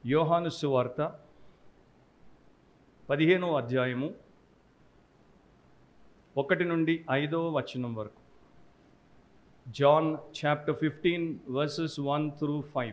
యోహాను సువార్త పదిహేనో అధ్యాయము ఒకటి నుండి ఐదవ వచనం వరకు John chapter fifteen verses one through five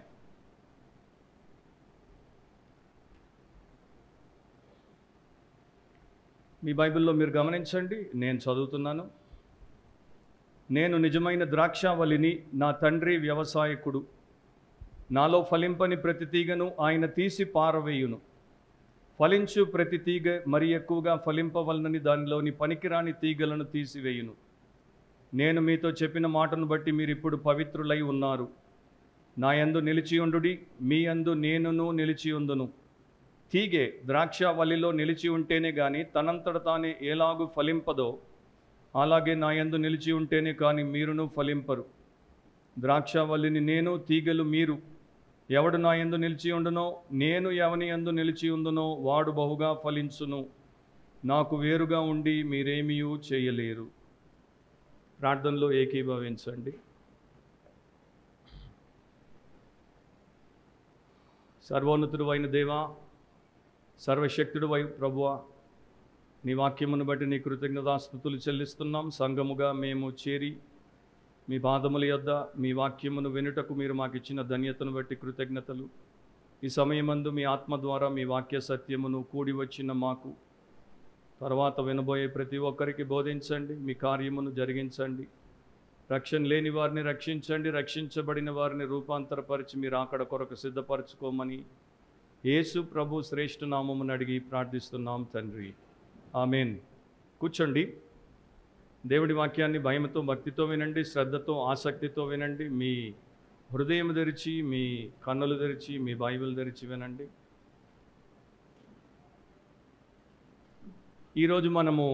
మీ బైబిల్లో మీరు గమనించండి నేను చదువుతున్నాను నేను నిజమైన ద్రాక్షావళిని నా తండ్రి వ్యవసాయకుడు నాలో ఫలింపని ప్రతి తీగను ఆయన తీసి పారవేయును ఫలించు ప్రతి తీగ మరి ఎక్కువగా ఫలింపవలనని దానిలోని పనికిరాని తీగలను తీసివేయును నేను మీతో చెప్పిన మాటను బట్టి మీరు ఇప్పుడు పవిత్రులై ఉన్నారు నా యందు నిలిచియుండుడి మీ యందు నేనును నిలిచియుందును తీగె ద్రాక్షావల్లిలో నిలిచి ఉంటేనే గాని తనంతట తానే ఎలాగు ఫలింపదో అలాగే నా యందు నిలిచి ఉంటేనే కానీ మీరును ఫలింపరు ద్రాక్షావల్లిని నేను తీగలు మీరు ఎవడు నా యందు నిలిచి ఉండునో నేను ఎవని యందు నిలిచి ఉందునో వాడు బహుగా ఫలించును నాకు వేరుగా ఉండి మీరేమీ చేయలేరు ప్రార్థనలో ఏకీభవించండి సర్వోన్నతుడు అయిన దేవా సర్వశక్తుడు వై ప్రభువా నీ వాక్యమును బట్టి నీ కృతజ్ఞతాస్థుతులు చెల్లిస్తున్నాం సంఘముగా మేము చేరి మీ పాదముల యొద్ద మీ వాక్యమును వినుటకు మీరు మాకు ఇచ్చిన ధన్యతను బట్టి కృతజ్ఞతలు ఈ సమయమందు మీ ఆత్మ ద్వారా మీ వాక్య సత్యమును కూడి వచ్చిన మాకు తర్వాత వినబోయే ప్రతి ఒక్కరికి బోధించండి మీ కార్యమును జరిగించండి రక్షణ లేని వారిని రక్షించండి రక్షించబడిన వారిని రూపాంతరపరిచి మీరు అక్కడ కొరకు సిద్ధపరచుకోమని యేసు ప్రభు శ్రేష్ఠ నామమును అడిగి ప్రార్థిస్తున్నాం తండ్రి ఆమెన్ కూర్చోండి దేవుడి వాక్యాన్ని భయంతో భక్తితో వినండి శ్రద్ధతో ఆసక్తితో వినండి మీ హృదయం తెరిచి మీ కన్నులు తెరిచి మీ బైబిల్ తెరిచి వినండి ఈరోజు మనము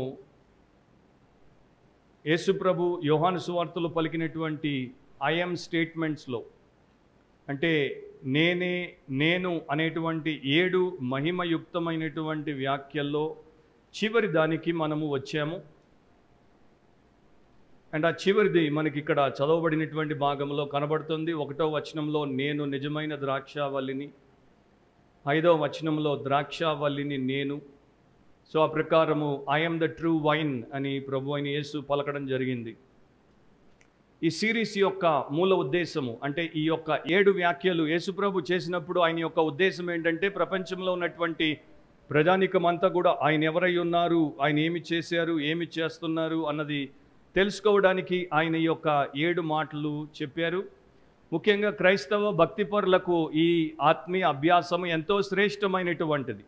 యేసుప్రభు యోహాను సువార్తలు పలికినటువంటి ఐఎం స్టేట్మెంట్స్లో అంటే నేనే నేను అనేటువంటి ఏడు మహిమయుక్తమైనటువంటి వ్యాఖ్యల్లో చివరి దానికి మనము వచ్చాము అండ్ ఆ చివరిది మనకి ఇక్కడ చదవబడినటువంటి భాగంలో కనబడుతుంది ఒకటో వచనంలో నేను నిజమైన ద్రాక్షావల్లిని ఐదవ వచనంలో ద్రాక్షావల్లిని నేను సో ఆ ప్రకారము ఐఎమ్ ద ట్రూ వైన్ అని ప్రభు అయిన యేసు పలకడం జరిగింది ఈ సిరీస్ యొక్క మూల ఉద్దేశము అంటే ఈ యొక్క ఏడు వ్యాఖ్యలు యేసుప్రభు చేసినప్పుడు ఆయన యొక్క ఉద్దేశం ఏంటంటే ప్రపంచంలో ఉన్నటువంటి ప్రజానికం అంతా కూడా ఆయన ఎవరై ఉన్నారు ఆయన ఏమి చేశారు ఏమి చేస్తున్నారు అన్నది తెలుసుకోవడానికి ఆయన ఈ యొక్క ఏడు మాటలు చెప్పారు ముఖ్యంగా క్రైస్తవ భక్తిపరులకు ఈ ఆత్మీయ అభ్యాసం ఎంతో శ్రేష్టమైనటువంటిది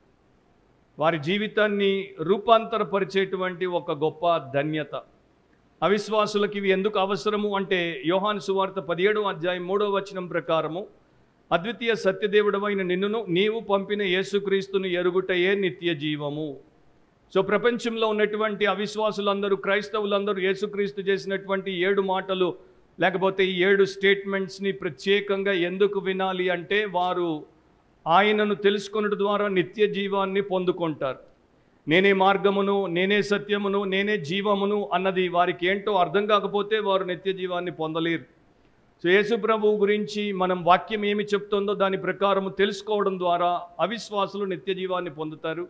వారి జీవితాన్ని రూపాంతరపరిచేటువంటి ఒక గొప్ప ధన్యత అవిశ్వాసులకు ఇవి ఎందుకు అవసరము అంటే యోహాను సువార్త పదిహేడో అధ్యాయం మూడో వచనం ప్రకారము అద్వితీయ సత్యదేవుడమైన నిన్నును నీవు పంపిన యేసుక్రీస్తును ఎరుగుటయే నిత్య జీవము సో ప్రపంచంలో ఉన్నటువంటి అవిశ్వాసులందరూ క్రైస్తవులందరూ యేసుక్రీస్తు చేసినటువంటి ఏడు మాటలు లేకపోతే ఈ ఏడు స్టేట్మెంట్స్ని ప్రత్యేకంగా ఎందుకు వినాలి అంటే వారు ఆయనను తెలుసుకొనుట ద్వారా నిత్య జీవాన్ని పొందుకుంటారు నేనే మార్గమును నేనే సత్యమును నేనే జీవమును అన్నది వారికి ఏంటో అర్థం కాకపోతే వారు నిత్య జీవాన్ని పొందలేరు సో యేసు ప్రభువు గురించి మనం వాక్యం ఏమి చెప్తుందో దాని ప్రకారం తెలుసుకోవడం ద్వారా అవిశ్వాసులు నిత్య జీవాన్ని పొందుతారు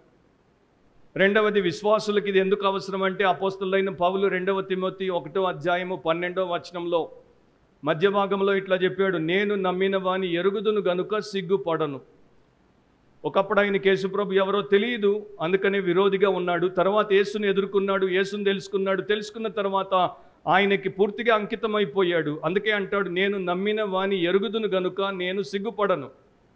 రెండవది విశ్వాసులకు ఇది ఎందుకు అవసరం అంటే అపోస్తులైన పౌలు రెండవ తిమోతి ఒకటో అధ్యాయము పన్నెండవ వచనంలో మధ్య భాగంలో ఇట్లా చెప్పాడు నేను నమ్మిన వాని ఎరుగుదును గనుక సిగ్గుపడను ఒకప్పుడు ఆయన కేసుప్రభు ఎవరో తెలియదు అందుకనే విరోధిగా ఉన్నాడు తర్వాత యేసుని ఎదుర్కొన్నాడు యేసుని తెలుసుకున్నాడు తెలుసుకున్న తర్వాత ఆయనకి పూర్తిగా అంకితమైపోయాడు అందుకే అంటాడు నేను నమ్మిన వాని ఎరుగుదును గనుక నేను సిగ్గుపడను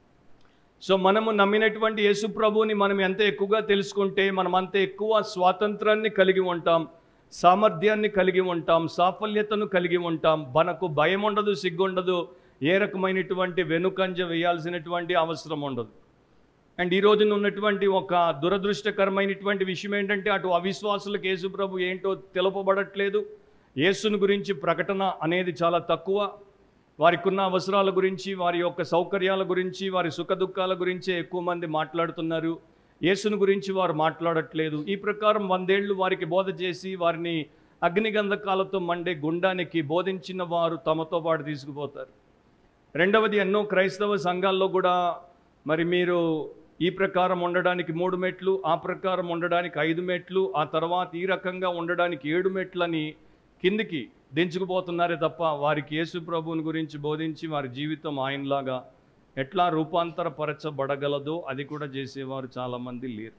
సో మనము నమ్మినటువంటి యేసు ప్రభువుని మనం ఎంత ఎక్కువగా తెలుసుకుంటే మనం అంత ఎక్కువ స్వాతంత్రాన్ని కలిగి ఉంటాం సామర్థ్యాన్ని కలిగి ఉంటాం సాఫల్యతను కలిగి ఉంటాం మనకు భయం ఉండదు సిగ్గుండదు ఏ రకమైనటువంటి వెనుకంజ వేయాల్సినటువంటి అవసరం ఉండదు అండ్ ఈ రోజున ఉన్నటువంటి ఒక దురదృష్టకరమైనటువంటి విషయం ఏంటంటే అటు అవిశ్వాసులకు యేసు ప్రభు ఏంటో తెలుపబడట్లేదు యేసుని గురించి ప్రకటన అనేది చాలా తక్కువ వారికి ఉన్న అవసరాల గురించి వారి యొక్క సౌకర్యాల గురించి వారి సుఖ దుఃఖాల గురించే ఎక్కువ మంది మాట్లాడుతున్నారు యేసుని గురించి వారు మాట్లాడట్లేదు ఈ ప్రకారం వందేళ్లు వారికి బోధ చేసి వారిని అగ్నిగంధకాలతో మండే గుండానికి బోధించిన వారు తమతో పాటు తీసుకుపోతారు రెండవది ఎన్నో క్రైస్తవ సంఘాల్లో కూడా మరి మీరు ఈ ప్రకారం ఉండడానికి మూడు మెట్లు ఆ ప్రకారం ఉండడానికి ఐదు మెట్లు ఆ తర్వాత ఈ రకంగా ఉండడానికి ఏడు మెట్లని కిందికి దించుకుపోతున్నారే తప్ప వారికి యేసు ప్రభువుని గురించి బోధించి వారి జీవితం ఆయనలాగా ఎట్లా రూపాంతరపరచబడగలదో అది కూడా చేసేవారు చాలామంది లేరు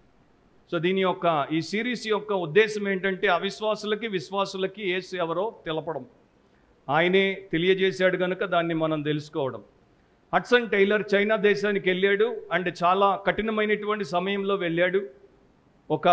సో దీని యొక్క ఈ సిరీస్ యొక్క ఉద్దేశం ఏంటంటే అవిశ్వాసులకి విశ్వాసులకి యేసు ఎవరో తెలపడం ఆయనే తెలియజేశాడు కనుక దాన్ని మనం తెలుసుకోవడం హడ్సన్ టైలర్ చైనా దేశానికి వెళ్ళాడు అండ్ చాలా కఠినమైనటువంటి సమయంలో వెళ్ళాడు ఒక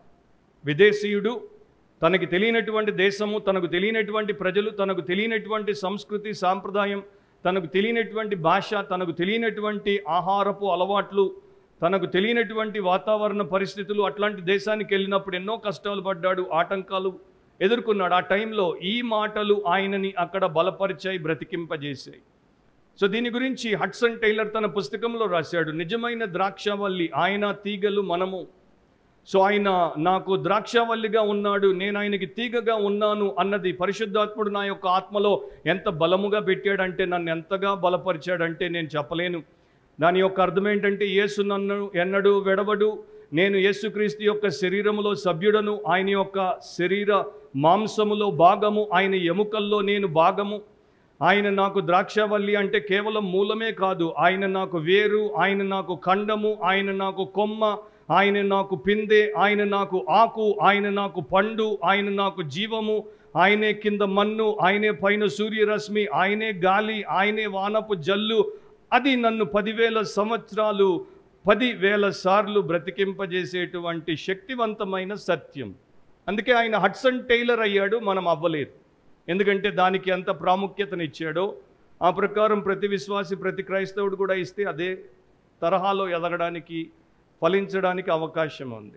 విదేశీయుడు తనకి తెలియనటువంటి దేశము తనకు తెలియనటువంటి ప్రజలు తనకు తెలియనటువంటి సంస్కృతి సాంప్రదాయం తనకు తెలియనటువంటి భాష తనకు తెలియనటువంటి ఆహారపు అలవాట్లు తనకు తెలియనటువంటి వాతావరణ పరిస్థితులు అట్లాంటి దేశానికి వెళ్ళినప్పుడు ఎన్నో కష్టాలు పడ్డాడు ఆటంకాలు ఎదుర్కొన్నాడు ఆ టైంలో ఈ మాటలు ఆయనని అక్కడ బలపరిచాయి బ్రతికింపజేశాయి సో దీని గురించి హడ్సన్ టైలర్ తన పుస్తకంలో రాశాడు నిజమైన ద్రాక్షవల్లి ఆయన తీగలు మనము సో ఆయన నాకు ద్రాక్షవల్లిగా ఉన్నాడు నేను ఆయనకి తీగగా ఉన్నాను అన్నది పరిశుద్ధాత్ముడు నా యొక్క ఆత్మలో ఎంత బలముగా పెట్టాడంటే నన్ను ఎంతగా బలపరిచాడంటే నేను చెప్పలేను దాని యొక్క అర్థం ఏంటంటే యేసు నన్ను ఎన్నడూ వెడవడు నేను యేసుక్రీస్తు యొక్క శరీరములో సభ్యుడను ఆయన యొక్క శరీర మాంసములో భాగము ఆయన ఎముకల్లో నేను భాగము ఆయన నాకు ద్రాక్షవల్లి అంటే కేవలం మూలమే కాదు ఆయన నాకు వేరు ఆయన నాకు ఖండము ఆయన నాకు కొమ్మ ఆయన నాకు పిందె ఆయన నాకు ఆకు ఆయన నాకు పండు ఆయన నాకు జీవము ఆయనే కింద మన్ను ఆయనే పైన సూర్యరశ్మి ఆయనే గాలి ఆయనే వానపు జల్లు అది నన్ను పదివేల సంవత్సరాలు పదివేల సార్లు బ్రతికింపజేసేటువంటి శక్తివంతమైన సత్యం అందుకే ఆయన హడ్సన్ టైలర్ అయ్యాడు మనం అవ్వలేదు ఎందుకంటే దానికి ఎంత ప్రాముఖ్యతనిచ్చాడో ఆ ప్రకారం ప్రతి విశ్వాసి ప్రతి క్రైస్తవుడు కూడా ఇస్తే అదే తరహాలో ఎదగడానికి ఫలించడానికి అవకాశం ఉంది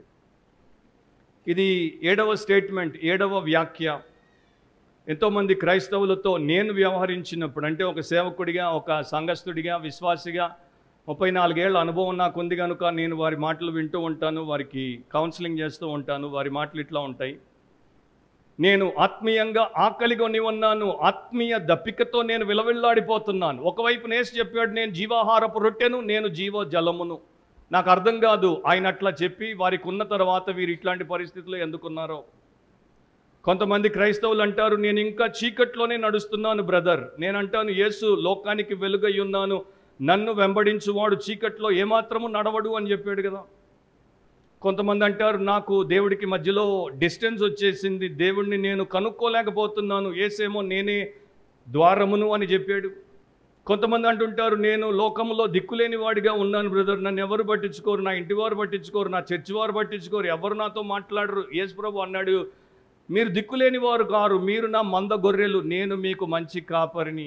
ఇది ఏడవ స్టేట్మెంట్ ఏడవ వ్యాఖ్య ఎంతోమంది క్రైస్తవులతో నేను వ్యవహరించినప్పుడు అంటే ఒక సేవకుడిగా ఒక సంఘస్థుడిగా విశ్వాసిగా ముప్పై నాలుగేళ్ల అనుభవం నాకు ఉంది కనుక నేను వారి మాటలు వింటూ ఉంటాను వారికి కౌన్సిలింగ్ చేస్తూ ఉంటాను వారి మాటలు ఇట్లా ఉంటాయి నేను ఆత్మీయంగా ఆకలిగొని ఉన్నాను ఆత్మీయ దప్పికతో నేను విలవిల్లాడిపోతున్నాను ఒకవైపు నేసి చెప్పాడు నేను జీవాహారపు రొట్టెను నేను జీవ జలమును నాకు అర్థం కాదు ఆయన అట్లా చెప్పి వారికి ఉన్న తర్వాత వీరు ఇట్లాంటి పరిస్థితుల్లో ఎందుకున్నారో కొంతమంది క్రైస్తవులు అంటారు నేను ఇంకా చీకట్లోనే నడుస్తున్నాను బ్రదర్ నేను అంటాను యేసు లోకానికి వెలుగై ఉన్నాను నన్ను వెంబడించువాడు చీకట్లో ఏమాత్రము నడవడు అని చెప్పాడు కదా కొంతమంది అంటారు నాకు దేవుడికి మధ్యలో డిస్టెన్స్ వచ్చేసింది దేవుడిని నేను కనుక్కోలేకపోతున్నాను ఏసేమో నేనే ద్వారమును అని చెప్పాడు కొంతమంది అంటుంటారు నేను లోకంలో దిక్కులేని వాడిగా ఉన్నాను బ్రదర్ నన్ను ఎవరు పట్టించుకోరు నా ఇంటి వారు పట్టించుకోరు నా చర్చి వారు పట్టించుకోరు ఎవరు నాతో మాట్లాడరు యేసు ప్రభు అన్నాడు మీరు దిక్కులేని వారు కారు మీరు నా మంద గొర్రెలు నేను మీకు మంచి కాపరిని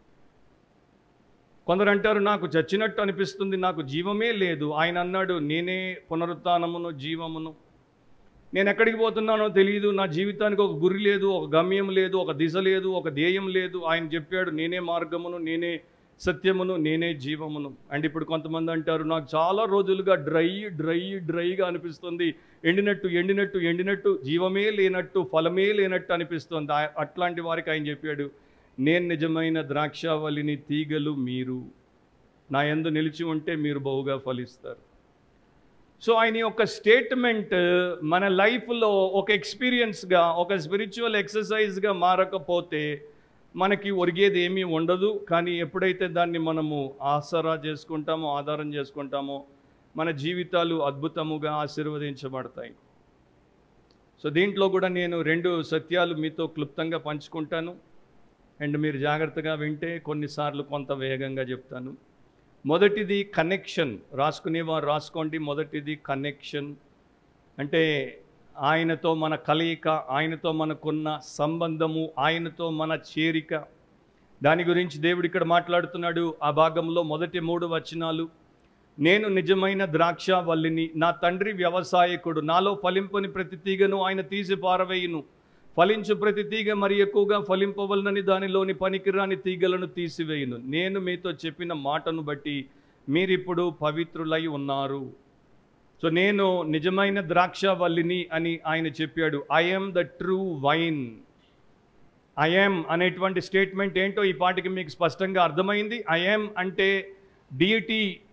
కొందరు అంటారు నాకు చచ్చినట్టు అనిపిస్తుంది నాకు జీవమే లేదు ఆయన అన్నాడు నేనే పునరుత్నమును జీవమును నేను ఎక్కడికి పోతున్నానో తెలియదు నా జీవితానికి ఒక గురి లేదు ఒక గమ్యం లేదు ఒక దిశ లేదు ఒక ధ్యేయం లేదు ఆయన చెప్పాడు నేనే మార్గమును నేనే సత్యమును నేనే జీవమును అండ్ ఇప్పుడు కొంతమంది అంటారు నాకు చాలా రోజులుగా డ్రై డ్రై డ్రైగా అనిపిస్తుంది ఎండినట్టు ఎండినట్టు ఎండినట్టు జీవమే లేనట్టు ఫలమే లేనట్టు అనిపిస్తుంది ఆ- అట్లాంటి వారికి ఆయన చెప్పాడు నేను నిజమైన ద్రాక్షావళిని తీగలు మీరు నా యందు నిలిచి ఉంటే మీరు బహుగా ఫలిస్తారు సో ఆయన యొక్క స్టేట్మెంట్ మన లైఫ్లో ఒక ఎక్స్పీరియన్స్గా ఒక స్పిరిచువల్ ఎక్సర్సైజ్గా మారకపోతే మనకి ఒరిగేది ఏమీ ఉండదు కానీ ఎప్పుడైతే దాన్ని మనము ఆసరా చేసుకుంటామో ఆధారం చేసుకుంటామో మన జీవితాలు అద్భుతముగా ఆశీర్వదించబడతాయి సో దీంట్లో కూడా నేను రెండు సత్యాలు మీతో క్లుప్తంగా పంచుకుంటాను అండ్ మీరు జాగ్రత్తగా వింటే కొన్నిసార్లు కొంత వేగంగా చెప్తాను మొదటిది కనెక్షన్ రాసుకునేవారు రాసుకోండి మొదటిది కనెక్షన్ అంటే ఆయనతో మన కలయిక ఆయనతో మనకున్న సంబంధము ఆయనతో మన చేరిక దాని గురించి దేవుడు ఇక్కడ మాట్లాడుతున్నాడు ఆ భాగంలో మొదటి మూడు వచనాలు నేను నిజమైన ద్రాక్ష వల్లిని నా తండ్రి వ్యవసాయకుడు నాలో ఫలింపని ప్రతి తీగను ఆయన తీసి పారవేయును ఫలించు ప్రతి తీగ మరి ఎక్కువగా ఫలింపవలనని దానిలోని పనికిరాని తీగలను తీసివేయును నేను మీతో చెప్పిన మాటను బట్టి మీరిప్పుడు పవిత్రులై ఉన్నారు సో నేను నిజమైన ద్రాక్ష వల్లిని అని ఆయన చెప్పాడు I'm the true vine I'm అనేటువంటి స్టేట్మెంట్ ఏంటో ఈ పాటికి మీకు స్పష్టంగా అర్థమైంది ఐఎమ్ అంటే డియిటీ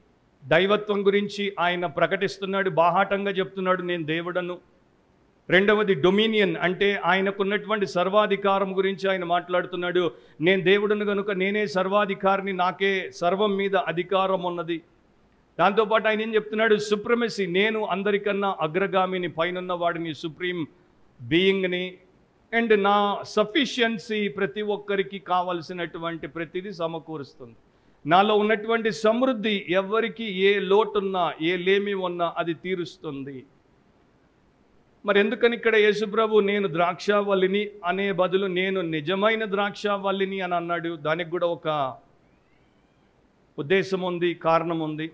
దైవత్వం గురించి ఆయన ప్రకటిస్తున్నాడు బాహాటంగా చెప్తున్నాడు నేను దేవుడను రెండవది డొమినియన్ అంటే ఆయనకున్నటువంటి సర్వాధికారం గురించి ఆయన మాట్లాడుతున్నాడు నేను దేవుడును కనుక నేనే సర్వాధికారిని నాకే సర్వం మీద అధికారం ఉన్నది దాంతోపాటు ఆయన ఏం చెప్తున్నాడు సుప్రమసీ నేను అందరికన్నా అగ్రగామిని పైనున్న వాడిని సుప్రీం బీయింగ్ని అండ్ నా సఫిషియన్సీ ప్రతి ఒక్కరికి కావలసినటువంటి ప్రతిదీ సమకూరుస్తుంది నాలో ఉన్నటువంటి సమృద్ధి ఎవరికి ఏ లోటున్నా ఏ లేమి ఉన్నా అది తీరుస్తుంది మరి ఎందుకని ఇక్కడ యేసుప్రభు నేను ద్రాక్షావల్లిని అనే బదులు నేను నిజమైన ద్రాక్షావల్లిని అని అన్నాడు దానికి కూడా ఒక ఉద్దేశం ఉంది కారణం ఉంది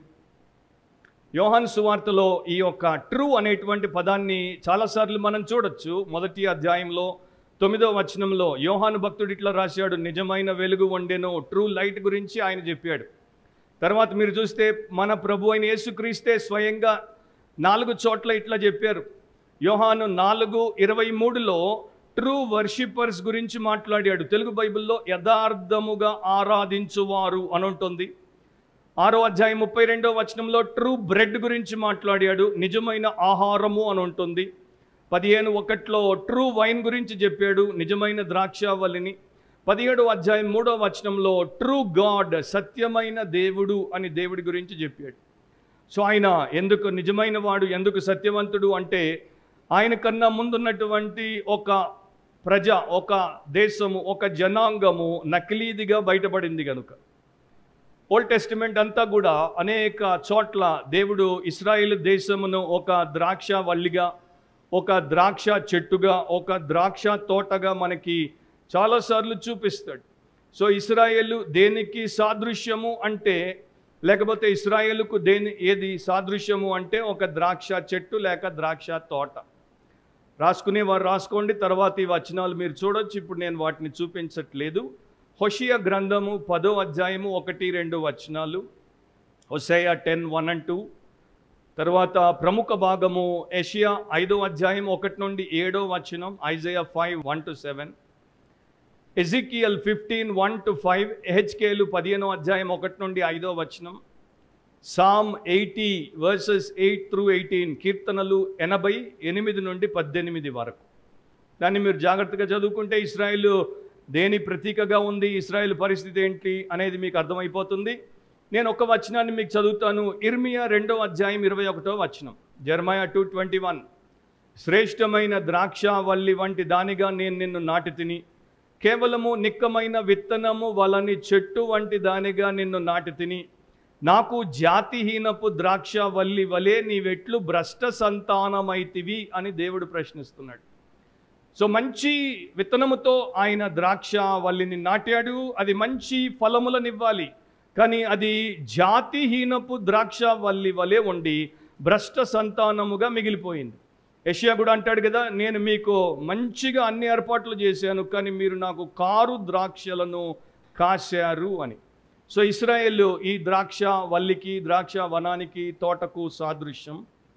యోహాన్ సువార్తలో ఈ యొక్క ట్రూ అనేటువంటి పదాన్ని చాలాసార్లు మనం చూడొచ్చు మొదటి అధ్యాయంలో తొమ్మిదో వచనంలో యోహాను భక్తుడు ఇట్లా రాశాడు నిజమైన వెలుగు వండెను ట్రూ లైట్ గురించి ఆయన చెప్పాడు తర్వాత మీరు చూస్తే మన ప్రభు అయిన యేసుక్రీస్తే స్వయంగా నాలుగు చోట్ల ఇట్లా చెప్పారు యోహాను నాలుగు ఇరవై మూడులో ట్రూ వర్షిపర్స్ గురించి మాట్లాడాడు తెలుగు బైబిల్లో యథార్థముగా ఆరాధించువారు అని ఉంటుంది ఆరో అధ్యాయం ముప్పై రెండో వచనంలో ట్రూ బ్రెడ్ గురించి మాట్లాడాడు నిజమైన ఆహారము అని ఉంటుంది పదిహేను ఒకట్లో ట్రూ వైన్ గురించి చెప్పాడు నిజమైన ద్రాక్షావల్లిని పదిహేడు అధ్యాయం మూడో వచనంలో ట్రూ గాడ్ సత్యమైన దేవుడు అని దేవుడి గురించి చెప్పాడు సో ఆయన ఎందుకు నిజమైన వాడు ఎందుకు సత్యవంతుడు అంటే ఆయన కన్నా ముందున్నటువంటి ఒక ప్రజ ఒక దేశము ఒక జనాంగము నకిలీదిగా బయటపడింది కనుక ఓల్డ్ టెస్టిమెంట్ అంతా కూడా అనేక చోట్ల దేవుడు ఇస్రాయేల్ దేశమును ఒక ద్రాక్ష వల్లిగా ఒక ద్రాక్ష చెట్టుగా ఒక ద్రాక్ష తోటగా మనకి చాలాసార్లు చూపిస్తాడు సో ఇస్రాయేలు దేనికి సాదృశ్యము అంటే లేకపోతే ఇస్రాయేలుకు దేని ఏది సాదృశ్యము అంటే ఒక ద్రాక్ష చెట్టు లేక ద్రాక్ష తోట రాసుకునే వారు రాసుకోండి తర్వాత ఈ వచనాలు మీరు చూడొచ్చు ఇప్పుడు నేను వాటిని చూపించట్లేదు హొషియా గ్రంథము పదో అధ్యాయము ఒకటి రెండు వచనాలు Hosea ten one and two తర్వాత ప్రముఖ భాగము ఏషియా ఐదో అధ్యాయం ఒకటి నుండి ఏడో వచనం Isaiah five one two seven Ezekiel fifteen one two five హెచ్కేలు పదిహేనో అధ్యాయం ఒకటి నుండి ఐదో వచనం Psalm eighty verses eight through eighteen కీర్తనలు ఎనభై ఎనిమిది నుండి పద్దెనిమిది వరకు దాన్ని మీరు జాగ్రత్తగా చదువుకుంటే ఇస్రాయిల్ దేని ప్రతీకగా ఉంది ఇస్రాయిల్ పరిస్థితి ఏంటి అనేది మీకు అర్థమైపోతుంది నేను ఒక వచనాన్ని మీకు చదువుతాను ఇర్మియా రెండో అధ్యాయం ఇరవై ఒకటో వచనం జర్మయా టూ ట్వంటీ వన్ శ్రేష్టమైన ద్రాక్షావల్లి వంటి దానిగా నేను నిన్ను నాటి తిని కేవలము నిక్కమైన విత్తనము వలని చెట్టు వంటి దానిగా నిన్ను నాటి తిని నాకు జాతిహీనపు ద్రాక్ష వల్లి వలె నీవెట్లు భ్రష్ట సంతానమైతివి అని దేవుడు ప్రశ్నిస్తున్నాడు సో మంచి విత్తనముతో ఆయన ద్రాక్ష వల్లిని నాటాడు అది మంచి ఫలములనివ్వాలి కానీ అది జాతిహీనపు ద్రాక్ష వల్లి వలె ఉండి భ్రష్ట సంతానముగా మిగిలిపోయింది యషియా కూడా అంటాడు కదా నేను మీకు మంచిగా అన్ని ఏర్పాట్లు చేశాను కానీ మీరు నాకు కారు ద్రాక్షలను కాశారు అని సో ఇస్రాయేల్ ఈ ద్రాక్ష వల్లికి ద్రాక్ష వనానికి తోటకు సాదృశ్యం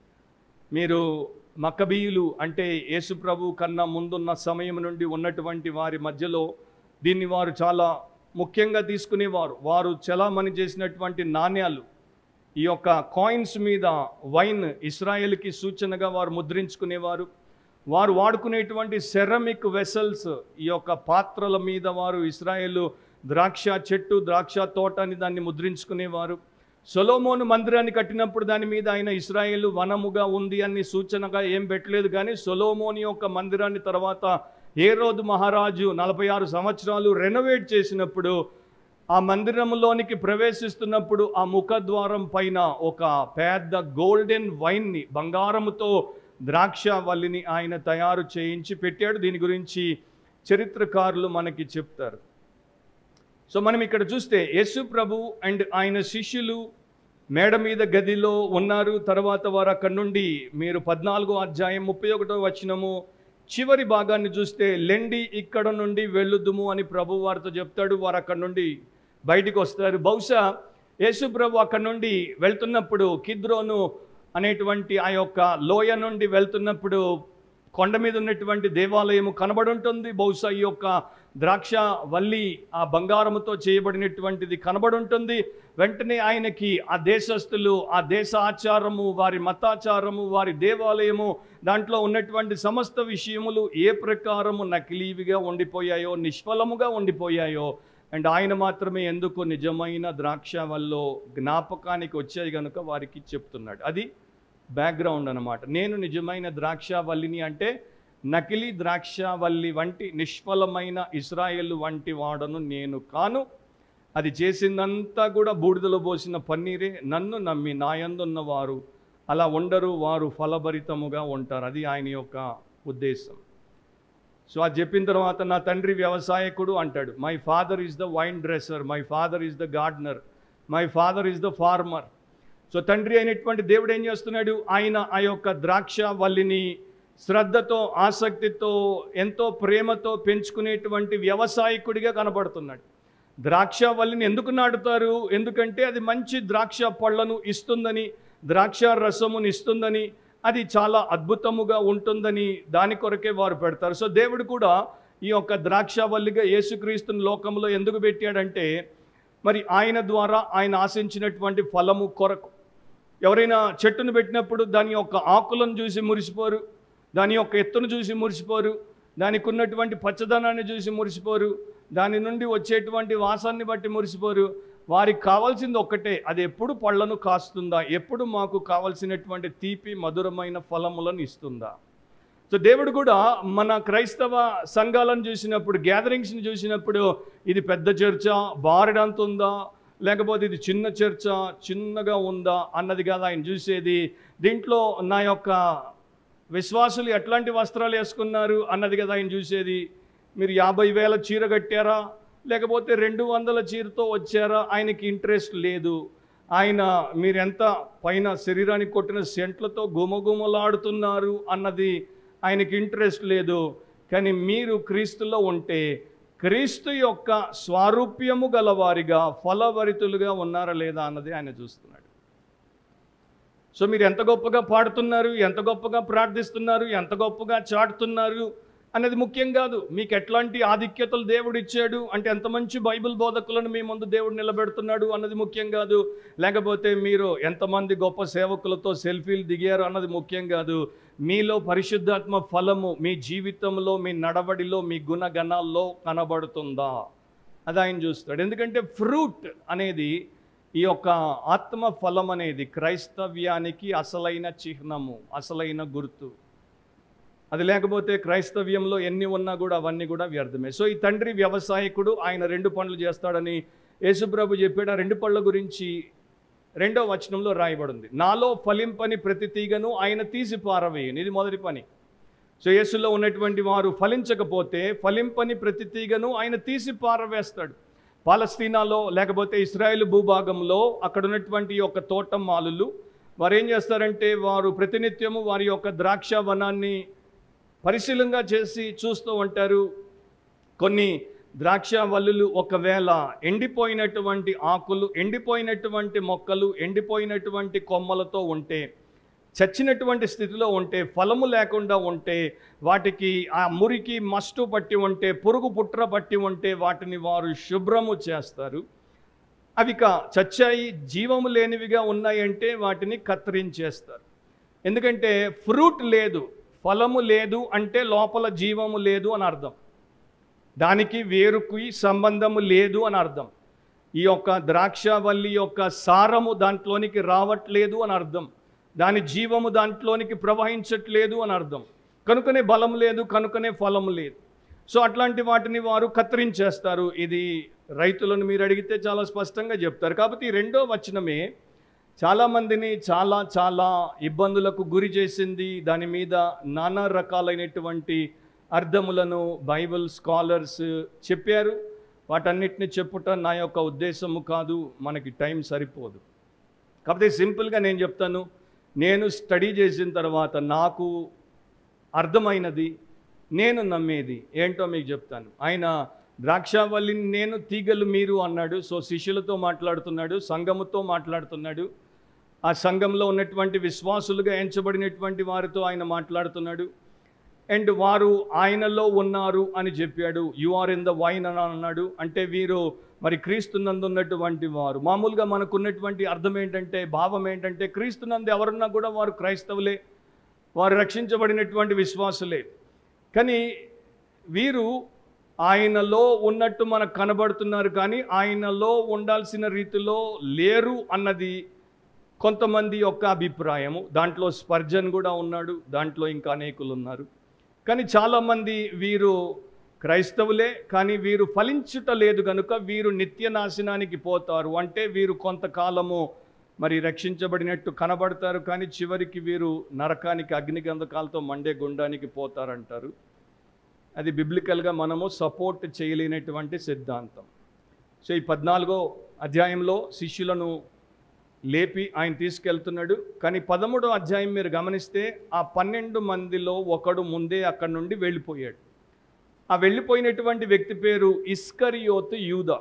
మీరు మక్కబీయులు అంటే యేసుప్రభు కన్నా ముందున్న సమయం నుండి ఉన్నటువంటి వారి మధ్యలో దీన్ని వారు చాలా ముఖ్యంగా తీసుకునేవారు వారు చలామణి చేసినటువంటి నాణ్యాలు ఈ యొక్క కాయిన్స్ మీద వైన్ ఇస్రాయేల్కి సూచనగా వారు ముద్రించుకునేవారు వారు వాడుకునేటువంటి సెరమిక్ వెసల్స్ ఈ యొక్క పాత్రల మీద వారు ఇస్రాయేల్ ద్రాక్ష చెట్టు ద్రాక్ష తోట అని దాన్ని ముద్రించుకునేవారు సొలోమోను మందిరాన్ని కట్టినప్పుడు దాని మీద ఆయన ఇస్రాయేల్ వనముగా ఉంది అని సూచనగా ఏం పెట్టలేదు కానీ సొలోమోని యొక్క మందిరాన్ని తర్వాత ఏ రోజు మహారాజు నలభై ఆరు సంవత్సరాలు రెనోవేట్ చేసినప్పుడు ఆ మందిరంలోనికి ప్రవేశిస్తున్నప్పుడు ఆ ముఖద్వారం పైన ఒక పెద్ద గోల్డెన్ వైన్ని బంగారముతో ద్రాక్ష వల్లిని ఆయన తయారు చేయించి పెట్టాడు దీని గురించి చరిత్రకారులు మనకి చెప్తారు సో మనం ఇక్కడ చూస్తే యేసు ప్రభు అండ్ ఆయన శిష్యులు మేడ మీద గదిలో ఉన్నారు తర్వాత వారు అక్కడి నుండి మీరు పద్నాలుగో అధ్యాయం ముప్పై ఒకటో వచ్చినము చివరి భాగాన్ని చూస్తే లెండి ఇక్కడ నుండి వెళ్ళుదుము అని ప్రభు వారితో చెప్తాడు వారు అక్కడ నుండి బయటికి వస్తారు బహుశా యేసు ప్రభు అక్కడ నుండి వెళ్తున్నప్పుడు కిద్రోను అనేటువంటి ఆ యొక్క లోయ నుండి వెళ్తున్నప్పుడు కొండ మీద ఉన్నటువంటి దేవాలయము కనబడుంటుంది బహుశా ఈ యొక్క ద్రాక్ష వల్లి ఆ బంగారముతో చేయబడినటువంటిది కనబడుంటుంది వెంటనే ఆయనకి ఆ దేశస్థులు ఆ దేశ ఆచారము వారి మతాచారము వారి దేవాలయము దాంట్లో ఉన్నటువంటి సమస్త విషయములు ఏ ప్రకారము నకిలీవిగా ఉండిపోయాయో నిష్ఫలముగా ఉండిపోయాయో అండ్ ఆయన మాత్రమే ఎందుకు నిజమైన ద్రాక్ష వల్ల జ్ఞాపకానికి వచ్చాయి కనుక వారికి చెప్తున్నాడు అది బ్యాక్గ్రౌండ్ అన్నమాట నేను నిజమైన ద్రాక్షావల్లిని అంటే నకిలీ ద్రాక్షావల్లి వంటి నిష్ఫలమైన ఇస్రాయేల్ వంటి వాడను నేను కాను అది చేసిందంతా కూడా బూడిదలో పోసిన పన్నీరే నన్ను నమ్మి నాయందున్న వారు అలా ఉండరు వారు ఫలభరితముగా ఉంటారు అది ఆయన యొక్క ఉద్దేశం సో అది చెప్పిన తర్వాత నా తండ్రి వ్యవసాయకుడు అంటాడు my father is the vine dresser my father is the gardener my father is the farmer so తండ్రి అయినటువంటి దేవుడు ఏం చేస్తున్నాడు ఆయన ఆ యొక్క ద్రాక్ష వల్లిని శ్రద్ధతో ఆసక్తితో ఎంతో ప్రేమతో పెంచుకునేటువంటి వ్యవసాయకుడిగా కనబడుతున్నాడు ద్రాక్ష వల్లిని ఎందుకు నాటుతారు ఎందుకంటే అది మంచి ద్రాక్ష పళ్ళను ఇస్తుందని ద్రాక్ష రసమును ఇస్తుందని అది చాలా అద్భుతముగా ఉంటుందని దాని కొరకే వారు పెడతారు సో దేవుడు కూడా ఈ యొక్క ద్రాక్షవల్లిగా యేసుక్రీస్తుని లోకంలో ఎందుకు పెట్టాడంటే మరి ఆయన ద్వారా ఆయన ఆశించినటువంటి ఫలము కొరకు ఎవరైనా చెట్టును పెట్టినప్పుడు దాని యొక్క ఆకులను చూసి మురిసిపోరు దాని యొక్క ఎత్తును చూసి మురిసిపోరు దానికి ఉన్నటువంటి పచ్చదనాన్ని చూసి మురిసిపోరు దాని నుండి వచ్చేటువంటి వాసాన్ని బట్టి మురిసిపోరు వారికి కావాల్సింది ఒక్కటే అది ఎప్పుడు పళ్ళను కాస్తుందా ఎప్పుడు మాకు కావలసినటువంటి తీపి మధురమైన ఫలములను ఇస్తుందా సో దేవుడు కూడా మన క్రైస్తవ సంఘాలను చూసినప్పుడు గ్యాదరింగ్స్ని చూసినప్పుడు ఇది పెద్ద చర్చ బారెడంత ఉందా లేకపోతే ఇది చిన్న చర్చ చిన్నగా ఉందా అన్నది కాదు ఆయన చూసేది దీంట్లో నా యొక్క విశ్వాసులు ఎట్లాంటి వస్త్రాలు వేసుకున్నారు అన్నది కదా ఆయన చూసేది మీరు యాభై వేల చీర కట్టారా లేకపోతే రెండు వందల చీరతో వచ్చారా ఆయనకి ఇంట్రెస్ట్ లేదు ఆయన మీరు ఎంత పైన శరీరానికి కొట్టిన సెంట్లతో గుమగుమలాడుతున్నారు అన్నది ఆయనకి ఇంట్రెస్ట్ లేదు కానీ మీరు క్రీస్తులో ఉంటే క్రీస్తు యొక్క స్వారూప్యము గలవారిగా ఫలభరితులుగా ఉన్నారా లేదా అన్నది ఆయన చూస్తున్నాడు సో మీరు ఎంత గొప్పగా పాడుతున్నారు ఎంత గొప్పగా ప్రార్థిస్తున్నారు ఎంత గొప్పగా చాటుతున్నారు అనేది ముఖ్యం కాదు మీకు ఎట్లాంటి ఆధిక్యతలు దేవుడు ఇచ్చాడు అంటే ఎంత మంచి బైబిల్ బోధకులను మీ ముందు దేవుడు నిలబెడుతున్నాడు అన్నది ముఖ్యం కాదు లేకపోతే మీరు ఎంతమంది గొప్ప సేవకులతో సెల్ఫీలు దిగారు అన్నది ముఖ్యం కాదు మీలో పరిశుద్ధాత్మ ఫలము మీ జీవితంలో మీ నడవడిలో మీ గుణగణాల్లో కనబడుతుందా అది ఆయన చూస్తాడు ఎందుకంటే ఫ్రూట్ అనేది ఈ యొక్క ఆత్మ ఫలం అనేది క్రైస్తవ్యానికి అసలైన చిహ్నము అసలైన గుర్తు అది లేకపోతే క్రైస్తవ్యంలో ఎన్ని ఉన్నా కూడా అవన్నీ కూడా వ్యర్థమే సో ఈ తండ్రి వ్యవసాయకుడు ఆయన రెండు పనులు చేస్తాడని యేసుప్రభు చెప్పాడు ఆ రెండు పళ్ళ గురించి రెండో వచనంలో రాయబడింది నాలో ఫలింపని ప్రతి తీగను ఆయన తీసి పారవేయను ఇది మొదటి పని సో యేసులో ఉన్నటువంటి వారు ఫలించకపోతే ఫలింపని ప్రతి తీగను ఆయన తీసి పారవేస్తాడు పాలస్తీనాలో లేకపోతే ఇస్రాయేల్ భూభాగంలో అక్కడ ఉన్నటువంటి యొక్క తోటమాలులు వారు ఏం చేస్తారంటే వారు ప్రతినిత్యము వారి యొక్క ద్రాక్ష వనాన్ని పరిశీలంగా చేసి చూస్తూ ఉంటారు కొన్ని ద్రాక్ష వల్లులు ఒకవేళ ఎండిపోయినటువంటి ఆకులు ఎండిపోయినటువంటి మొక్కలు ఎండిపోయినటువంటి కొమ్మలతో ఉంటే చచ్చినటువంటి స్థితిలో ఉంటే ఫలము లేకుండా ఉంటే వాటికి ఆ మురికి మస్టు పట్టి ఉంటే పురుగు పుట్ర పట్టి ఉంటే వాటిని వారు శుభ్రము చేస్తారు అవి కా చచ్చాయి జీవము లేనివిగా ఉన్నాయంటే వాటిని కత్తిరించేస్తారు ఎందుకంటే ఫ్రూట్ లేదు ఫలము లేదు అంటే లోపల జీవము లేదు అని అర్థం దానికి వేరుకి సంబంధము లేదు అని అర్థం ఈ యొక్క ద్రాక్షవల్లి యొక్క సారము దాంట్లోనికి రావట్లేదు అని అర్థం దాని జీవము దాంట్లోనికి ప్రవహించట్లేదు అని అర్థం కనుకనే బలం లేదు కనుకనే ఫలం లేదు సో అట్లాంటి వాటిని వారు కత్తిరించేస్తారు ఇది రైతులను మీరు అడిగితే చాలా స్పష్టంగా చెప్తారు కాబట్టి ఈ రెండో వచనమే చాలామందిని చాలా చాలా ఇబ్బందులకు గురి చేసింది దాని మీద నానా రకాలైనటువంటి అర్థములను బైబిల్ స్కాలర్స్ చెప్పారు వాటన్నిటిని చెప్పుట నా యొక్క ఉద్దేశము కాదు మనకి టైం సరిపోదు కాకపోతే సింపుల్గా నేను చెప్తాను నేను స్టడీ చేసిన తర్వాత నాకు అర్థమైనది నేను నమ్మేది ఏంటో మీకు చెప్తాను ఆయన ద్రాక్షావల్లిని నేను తీగలు మీరు అన్నాడు సో శిష్యులతో మాట్లాడుతున్నాడు సంఘముతో మాట్లాడుతున్నాడు ఆ సంఘంలో ఉన్నటువంటి విశ్వాసులుగా ఎంచబడినటువంటి వారితో ఆయన మాట్లాడుతున్నాడు అండ్ వారు ఆయనలో ఉన్నారు అని చెప్పాడు you are in the vine అని అన్నాడు అంటే వీరు మరి క్రీస్తునందు ఉన్నటువంటి వారు మామూలుగా మనకున్నటువంటి అర్థం ఏంటంటే భావం ఏంటంటే క్రీస్తునందు ఎవరున్నా కూడా వారు క్రైస్తవులే వారు రక్షించబడినటువంటి విశ్వాసులే కానీ వీరు ఆయనలో ఉన్నట్టు మనకు కనబడుతున్నారు కానీ ఆయనలో ఉండాల్సిన రీతిలో లేరు అన్నది కొంతమంది యొక్క అభిప్రాయము దాంట్లో స్పర్జన్ కూడా ఉన్నాడు దాంట్లో ఇంకా అనేకులు ఉన్నారు కానీ చాలామంది వీరు క్రైస్తవులే కానీ వీరు ఫలించుట లేదు కనుక వీరు నిత్య నాశనానికి పోతారు అంటే వీరు కొంతకాలము మరి రక్షించబడినట్టు కనబడతారు కానీ చివరికి వీరు నరకానికి అగ్నిగంధకాలతో మండే గుండానికి పోతారంటారు అది బిబ్లికల్గా మనము సపోర్ట్ చేయలేనటువంటి సిద్ధాంతం సో ఈ పద్నాలుగో అధ్యాయంలో శిష్యులను లేపి ఆయన తీసుకెళ్తున్నాడు కానీ పదమూడో అధ్యాయం మీరు గమనిస్తే ఆ పన్నెండు మందిలో ఒకడు ముందే అక్కడి నుండి వెళ్ళిపోయాడు ఆ వెళ్ళిపోయినటువంటి వ్యక్తి పేరు ఇస్కరియోతు యూద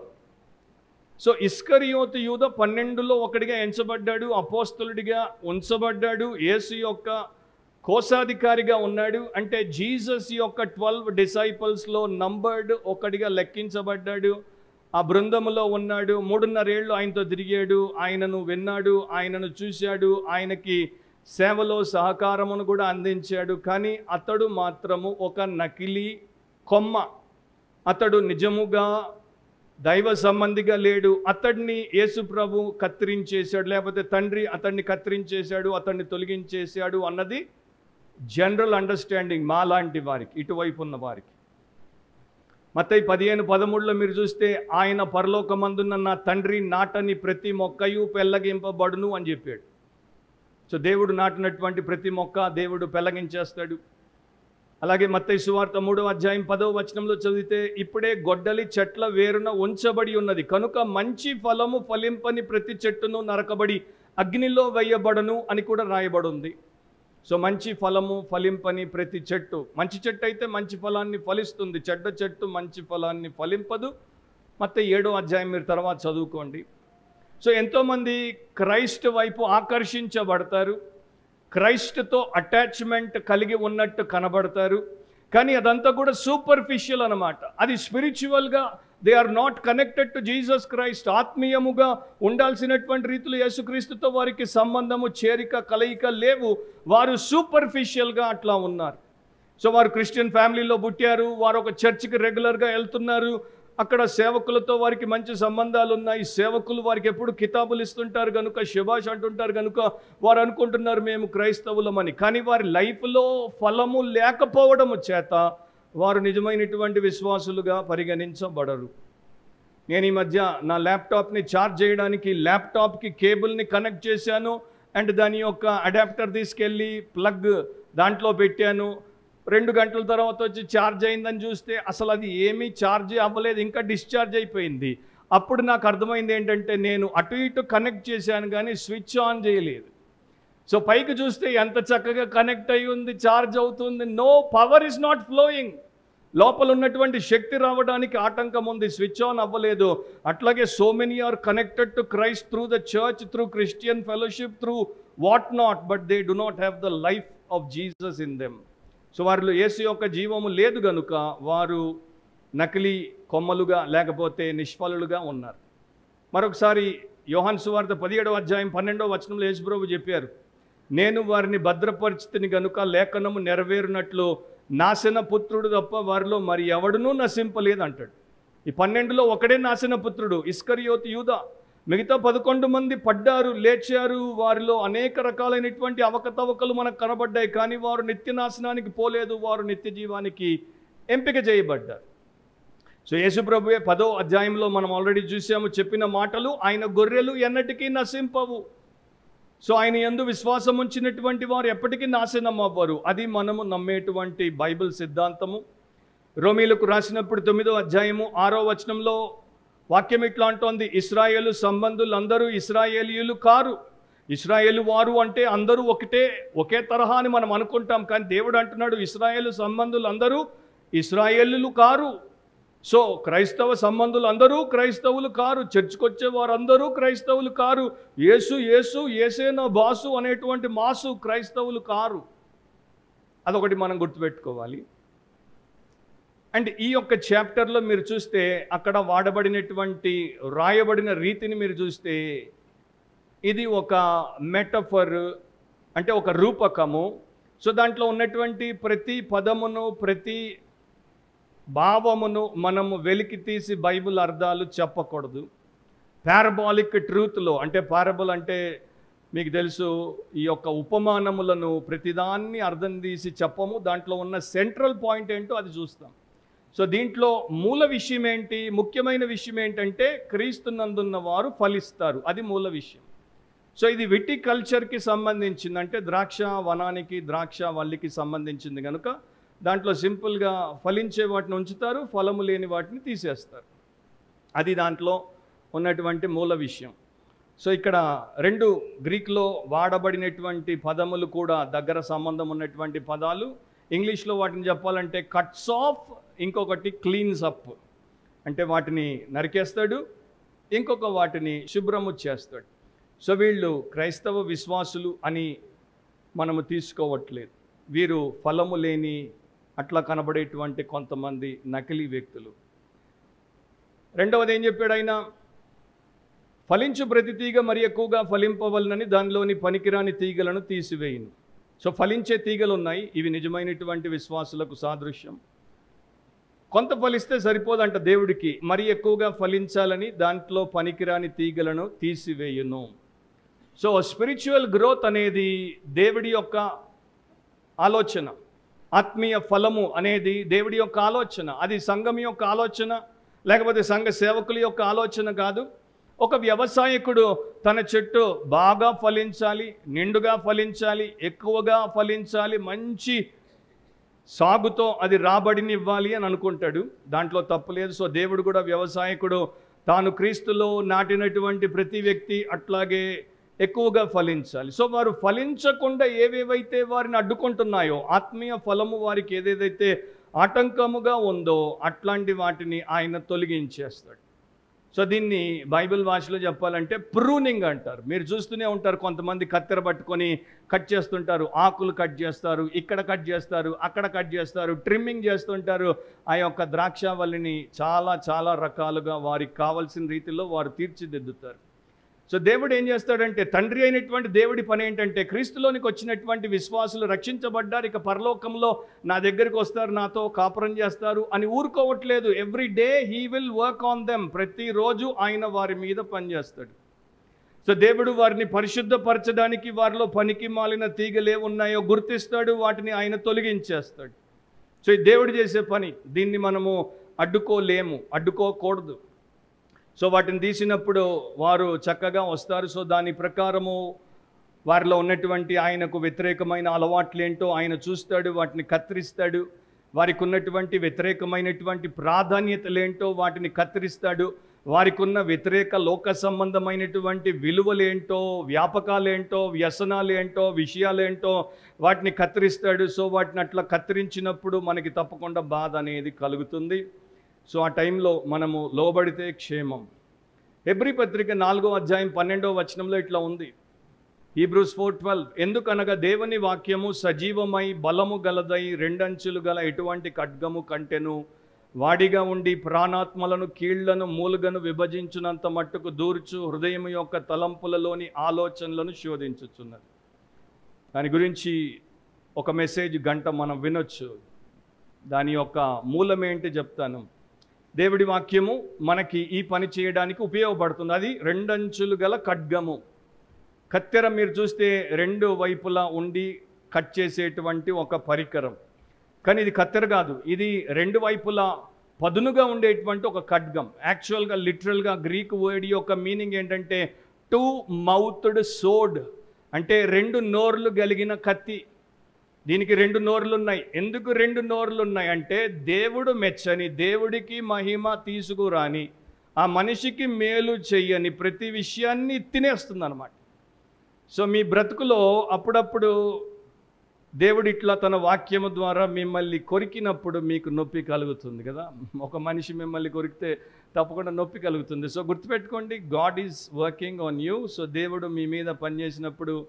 సో ఇస్కరియోతు యూద పన్నెండులో ఒకడిగా ఎంచబడ్డాడు అపోస్తలుడిగా ఉంచబడ్డాడు యేసు యొక్క కోశాధికారిగా ఉన్నాడు అంటే జీసస్ యొక్క ట్వెల్వ్ డిసైపల్స్లో నంబర్డ్ ఒకడిగా లెక్కించబడ్డాడు ఆ బృందములో ఉన్నాడు మూడున్నరేళ్ళు ఆయనతో తిరిగాడు ఆయనను విన్నాడు ఆయనను చూశాడు ఆయనకి సేవలో సహకారమును కూడా అందించాడు కానీ అతడు మాత్రము ఒక నకిలీ కొమ్మ అతడు నిజముగా దైవ సంబంధిగా లేడు అతడిని యేసు ప్రభు కత్తిరించేశాడు లేకపోతే తండ్రి అతన్ని కత్తిరించేశాడు అతన్ని తొలగించేశాడు అన్నది జనరల్ అండర్స్టాండింగ్ మా లాంటి వారికి ఇటువైపు ఉన్న వారికి మత్తయి పదిహేను పదమూడులో మీరు చూస్తే ఆయన పరలోకమందున్న నా తండ్రి నాటని ప్రతి మొక్కయు పెళ్ళగింపబడును అని చెప్పాడు సో దేవుడు నాటినటువంటి ప్రతి మొక్క దేవుడు పెళ్ళగించేస్తాడు అలాగే మత్తయి సువార్త మూడో అధ్యాయం పదవ వచనంలో చదివితే ఇప్పుడే గొడ్డలి చెట్ల వేరున ఉంచబడి ఉన్నది కనుక మంచి ఫలము ఫలింపని ప్రతి చెట్టును నరకబడి అగ్నిలో వేయబడను అని కూడా రాయబడి ఉంది సో మంచి ఫలము ఫలింపని ప్రతి చెట్టు మంచి చెట్టు అయితే మంచి ఫలాన్ని ఫలిస్తుంది చెడ్డ చెట్టు మంచి ఫలాన్ని ఫలింపదు ಮತ್ತೆ ఏడో అధ్యాయం మీరు తర్వాత చదువుకోండి సో ఎంతోమంది క్రైస్ట్ వైపు ఆకర్షించబడతారు క్రైస్ట్తో అటాచ్మెంట్ కలిగి ఉన్నట్టు కనబడతారు కానీ అదంతా కూడా సూపర్ఫిషియల్ అనమాట అది స్పిరిచువల్గా they are not connected to Jesus Christ ఆత్మీయముగా ఉండాల్సినటువంటి రీతిలో యేసుక్రీస్తుతో వారికి సంబంధము చేరిక కలయిక లేవు వారు సూపర్ఫిషియల్గా అట్లా ఉన్నారు సో వారు క్రిస్టియన్ ఫ్యామిలీలో పుట్టారు వారు ఒక చర్చికి రెగ్యులర్గా వెళ్తున్నారు అక్కడ సేవకులతో వారికి మంచి సంబంధాలు ఉన్నాయి సేవకులు వారికి ఎప్పుడు కితాబులు ఇస్తుంటారు కనుక శుభాష్ అంటుంటారు కనుక వారు అనుకుంటున్నారు మేము క్రైస్తవులమని కానీ వారి లైఫ్లో ఫలము లేకపోవడము చేత వారు నిజమైనటువంటి విశ్వాసులుగా పరిగణించబడరు నేను ఈ మధ్య నా ల్యాప్టాప్ని ఛార్జ్ చేయడానికి ల్యాప్టాప్కి కేబుల్ని కనెక్ట్ చేశాను అండ్ దాని యొక్క అడాప్టర్ తీసుకెళ్ళి ప్లగ్ దాంట్లో పెట్టాను రెండు గంటల తర్వాత వచ్చి ఛార్జ్ అయిందని చూస్తే అసలు అది ఏమీ ఛార్జ్ అవ్వలేదు ఇంకా డిశ్చార్జ్ అయిపోయింది అప్పుడు నాకు అర్థమైంది ఏంటంటే నేను అటు ఇటు కనెక్ట్ చేశాను కానీ స్విచ్ ఆన్ చేయలేదు సో పైకి చూస్తే ఎంత చక్కగా కనెక్ట్ అయి ఉంది ఛార్జ్ అవుతుంది no power is not flowing లోపల ఉన్నటువంటి శక్తి రావడానికి ఆటంకం ఉంది స్విచ్ ఆన్ అవ్వలేదు అట్లాగే so many are connected to Christ through the church through Christian fellowship through what not but they do not have the life of Jesus in them so వారిలో యేసు యొక్క జీవము లేదు గనుక వారు నకిలీ కొమ్మలుగా లేకపోతే నిష్ఫలులుగా ఉన్నారు మరొకసారి యోహాన్ సువార్త పదిహేడవ అధ్యాయం పన్నెండవ వచనంలో యేసుప్రభు చెప్పారు నేను వారిని భద్రపరిచితిని గనుక లేఖనము నెరవేరునట్లు నాశన పుత్రుడు తప్ప వారిలో మరి ఎవడునూ నశింపలేదు అంటాడు ఈ పన్నెండులో ఒకడే నాశన పుత్రుడు ఇస్కరియోతి యూద మిగతా పదకొండు మంది పడ్డారు లేచారు వారిలో అనేక రకాలైనటువంటి అవకతవకలు మనకు కనబడ్డాయి కానీ వారు నిత్య నాశనానికి పోలేదు వారు నిత్య జీవానికి ఎంపిక చేయబడ్డారు సో యేసుప్రభువే పదో అధ్యాయంలో మనం ఆల్రెడీ చూసాము చెప్పిన మాటలు ఆయన గొర్రెలు ఎన్నటికీ నశింపవు సో ఆయన ఎందు విశ్వాసం ఉంచినటువంటి వారు ఎప్పటికీ నాశనం అవ్వరు అది మనము నమ్మేటువంటి బైబిల్ సిద్ధాంతము రోమీలకు రాసినప్పుడు తొమ్మిదో అధ్యాయము ఆరో వచనంలో వాక్యం ఇట్లా అంటోంది ఇస్రాయేలు సంబంధులు అందరూ ఇస్రాయేలీయులు కారు ఇస్రాయేలు వారు అంటే అందరూ ఒకటే ఒకే తరహా అని మనం అనుకుంటాం కానీ దేవుడు అంటున్నాడు ఇస్రాయేలు సంబంధులు అందరూ ఇస్రాయేలులు కారు సో క్రైస్తవ సంబంధులు అందరూ క్రైస్తవులు కారు చర్చ్కొచ్చే వారందరూ క్రైస్తవులు కారు యేసు యేసు ఏసే నా బాసు అనేటువంటి మాసు క్రైస్తవులు కారు అదొకటి మనం గుర్తుపెట్టుకోవాలి అండ్ ఈ యొక్క చాప్టర్లో మీరు చూస్తే అక్కడ వాడబడినటువంటి రాయబడిన రీతిని మీరు చూస్తే ఇది ఒక మెటఫర్ అంటే ఒక రూపకము సో దాంట్లో ఉన్నటువంటి ప్రతి పదమును ప్రతి భావమును మనము వెలికి తీసి బైబిల్ అర్థాలు చెప్పకూడదు పారబాలిక్ ట్రూత్లో అంటే పారబుల్ అంటే మీకు తెలుసు ఈ యొక్క ఉపమానములను ప్రతిదాన్ని అర్థం తీసి చెప్పము దాంట్లో ఉన్న సెంట్రల్ పాయింట్ ఏంటో అది చూస్తాం సో దీంట్లో మూల విషయం ఏంటి ముఖ్యమైన విషయం ఏంటంటే క్రీస్తునందున్న వారు ఫలిస్తారు అది మూల విషయం సో ఇది విటి కల్చర్కి సంబంధించింది అంటే ద్రాక్ష వనానికి ద్రాక్ష వల్లికి సంబంధించింది కనుక దాంట్లో సింపుల్గా ఫలించే వాటిని ఉంచుతారు ఫలము లేని వాటిని తీసేస్తారు అది దాంట్లో ఉన్నటువంటి మూల విషయం సో ఇక్కడ రెండు గ్రీక్లో వాడబడినటువంటి పదములు కూడా దగ్గర సంబంధం ఉన్నటువంటి పదాలు ఇంగ్లీష్లో వాటిని చెప్పాలంటే కట్స్ ఆఫ్ ఇంకొకటి క్లీన్స్ అప్ అంటే వాటిని నరికేస్తాడు ఇంకొక వాటిని శుభ్రము చేస్తాడు సో వీళ్ళు క్రైస్తవ విశ్వాసులు అని మనము తీసుకోవట్లేదు వీరు ఫలము లేని అట్లా కనబడేటువంటి కొంతమంది నకిలీ వ్యక్తులు రెండవది ఏం చెప్పాడు ఆయన ఫలించు ప్రతి తీగ మరి ఎక్కువగా ఫలింపవలనని దానిలోని పనికిరాని తీగలను తీసివేయును సో ఫలించే తీగలు ఉన్నాయి ఇవి నిజమైనటువంటి విశ్వాసులకు సాదృశ్యం కొంత ఫలిస్తే సరిపోదంట దేవుడికి మరి ఎక్కువగా ఫలించాలని దాంట్లో పనికిరాని తీగలను తీసివేయును సో స్పిరిచువల్ గ్రోత్ అనేది దేవుడి యొక్క ఆలోచన ఆత్మీయ ఫలము అనేది దేవుడి యొక్క ఆలోచన అది సంఘం యొక్క ఆలోచన లేకపోతే సంఘ సేవకుల యొక్క ఆలోచన కాదు ఒక వ్యవసాయకుడు తన చెట్టు బాగా ఫలించాలి నిండుగా ఫలించాలి ఎక్కువగా ఫలించాలి మంచి సాగుతో అది రాబడిని ఇవ్వాలి అని అనుకుంటాడు దాంట్లో తప్పు లేదు సో దేవుడు కూడా వ్యవసాయకుడు తాను క్రీస్తులో నాటినటువంటి ప్రతి వ్యక్తి అట్లాగే ఎక్కువగా ఫలించాలి సో వారు ఫలించకుండా ఏవేవైతే వారిని అడ్డుకుంటున్నాయో ఆత్మీయ ఫలము వారికి ఏదేదైతే ఆటంకముగా ఉందో అట్లాంటి వాటిని ఆయన తొలగించేస్తాడు సో దీన్ని బైబిల్ భాషలో చెప్పాలంటే ప్రూనింగ్ అంటారు మీరు చూస్తూనే ఉంటారు కొంతమంది కత్తెర పట్టుకొని కట్ చేస్తుంటారు ఆకులు కట్ చేస్తారు ఇక్కడ కట్ చేస్తారు అక్కడ కట్ చేస్తారు ట్రిమ్మింగ్ చేస్తుంటారు ఆ యొక్క ద్రాక్షావల్లిని చాలా చాలా రకాలుగా వారికి కావాల్సిన రీతిలో వారు తీర్చిదిద్దుతారు సో దేవుడు ఏం చేస్తాడంటే తండ్రి అయినటువంటి దేవుడి పని ఏంటంటే క్రీస్తులోనికి వచ్చినటువంటి విశ్వాసులు రక్షించబడ్డారు ఇక పరలోకంలో నా దగ్గరికి వస్తారు నాతో కాపురం చేస్తారు అని ఊరుకోవట్లేదు every day he will work on them ప్రతిరోజు ఆయన వారి మీద పనిచేస్తాడు సో దేవుడు వారిని పరిశుద్ధపరచడానికి వారిలో పనికి మాలిన తీగలు ఏ ఉన్నాయో గుర్తిస్తాడు వాటిని ఆయన తొలగించేస్తాడు సో ఇది దేవుడు చేసే పని దీన్ని మనము అడ్డుకోలేము అడ్డుకోకూడదు సో వాటిని తీసినప్పుడు వారు చక్కగా వస్తారు సో దాని ప్రకారము వారిలో ఉన్నటువంటి ఆయనకు వ్యతిరేకమైన అలవాట్లేంటో ఆయన చూస్తాడు వాటిని కత్తిరిస్తాడు వారికి ఉన్నటువంటి వ్యతిరేకమైనటువంటి ప్రాధాన్యతలేంటో వాటిని కత్తిరిస్తాడు వారికి ఉన్న వ్యతిరేక లోక సంబంధమైనటువంటి విలువలేంటో వ్యాపకాలేంటో వ్యసనాలేంటో విషయాలేంటో వాటిని కత్తిరిస్తాడు సో వాటిని అట్లా కత్తిరించినప్పుడు మనకి తప్పకుండా బాధ అనేది కలుగుతుంది సో ఆ టైంలో మనము లోబడితే క్షేమం ఎబ్రి పత్రిక నాలుగో అధ్యాయం పన్నెండో వచనంలో ఇట్లా ఉంది హీబ్రూస్ ఫోర్ ట్వెల్వ్ ఎందుకనగా దేవుని వాక్యము సజీవమై బలము గలదై రెండంచులు గల ఎటువంటి ఖడ్గము కంటెను వాడిగా ఉండి ప్రాణాత్మలను కీళ్లను మూలుగను విభజించునంత మట్టుకు దూర్చు హృదయం యొక్క తలంపులలోని ఆలోచనలను శోధించుచున్నది దాని గురించి ఒక మెసేజ్ గంట మనం వినొచ్చు దాని యొక్క మూలమేంటి చెప్తాను దేవుడి వాక్యము మనకి ఈ పని చేయడానికి ఉపయోగపడుతుంది అది రెండంచులు గల ఖడ్గము కత్తెర మీరు చూస్తే రెండు వైపులా ఉండి కట్ చేసేటువంటి ఒక పరికరం కానీ ఇది కత్తెర కాదు ఇది రెండు వైపులా పదునుగా ఉండేటువంటి ఒక ఖడ్గం యాక్చువల్గా లిటరల్గా గ్రీక్ వర్డ్ యొక్క మీనింగ్ ఏంటంటే టూ మౌత్డ్ సోడ్ అంటే రెండు నోర్లు కలిగిన కత్తి దీనికి రెండు నోర్లు ఉన్నాయి ఎందుకు రెండు నోర్లు ఉన్నాయి అంటే దేవుడు మెచ్చని దేవుడికి మహిమ తీసుకురాని ఆ మనిషికి మేలు చెయ్యని ప్రతి విషయాన్ని తినేస్తుంది అనమాట సో మీ బ్రతుకులో అప్పుడప్పుడు దేవుడు ఇట్లా తన వాక్యము ద్వారా మిమ్మల్ని కొరికినప్పుడు మీకు నొప్పి కలుగుతుంది కదా ఒక మనిషి మిమ్మల్ని కొరికితే తప్పకుండా నొప్పి కలుగుతుంది సో గుర్తుపెట్టుకోండి God is working on you so దేవుడు మీ మీద పనిచేసినప్పుడు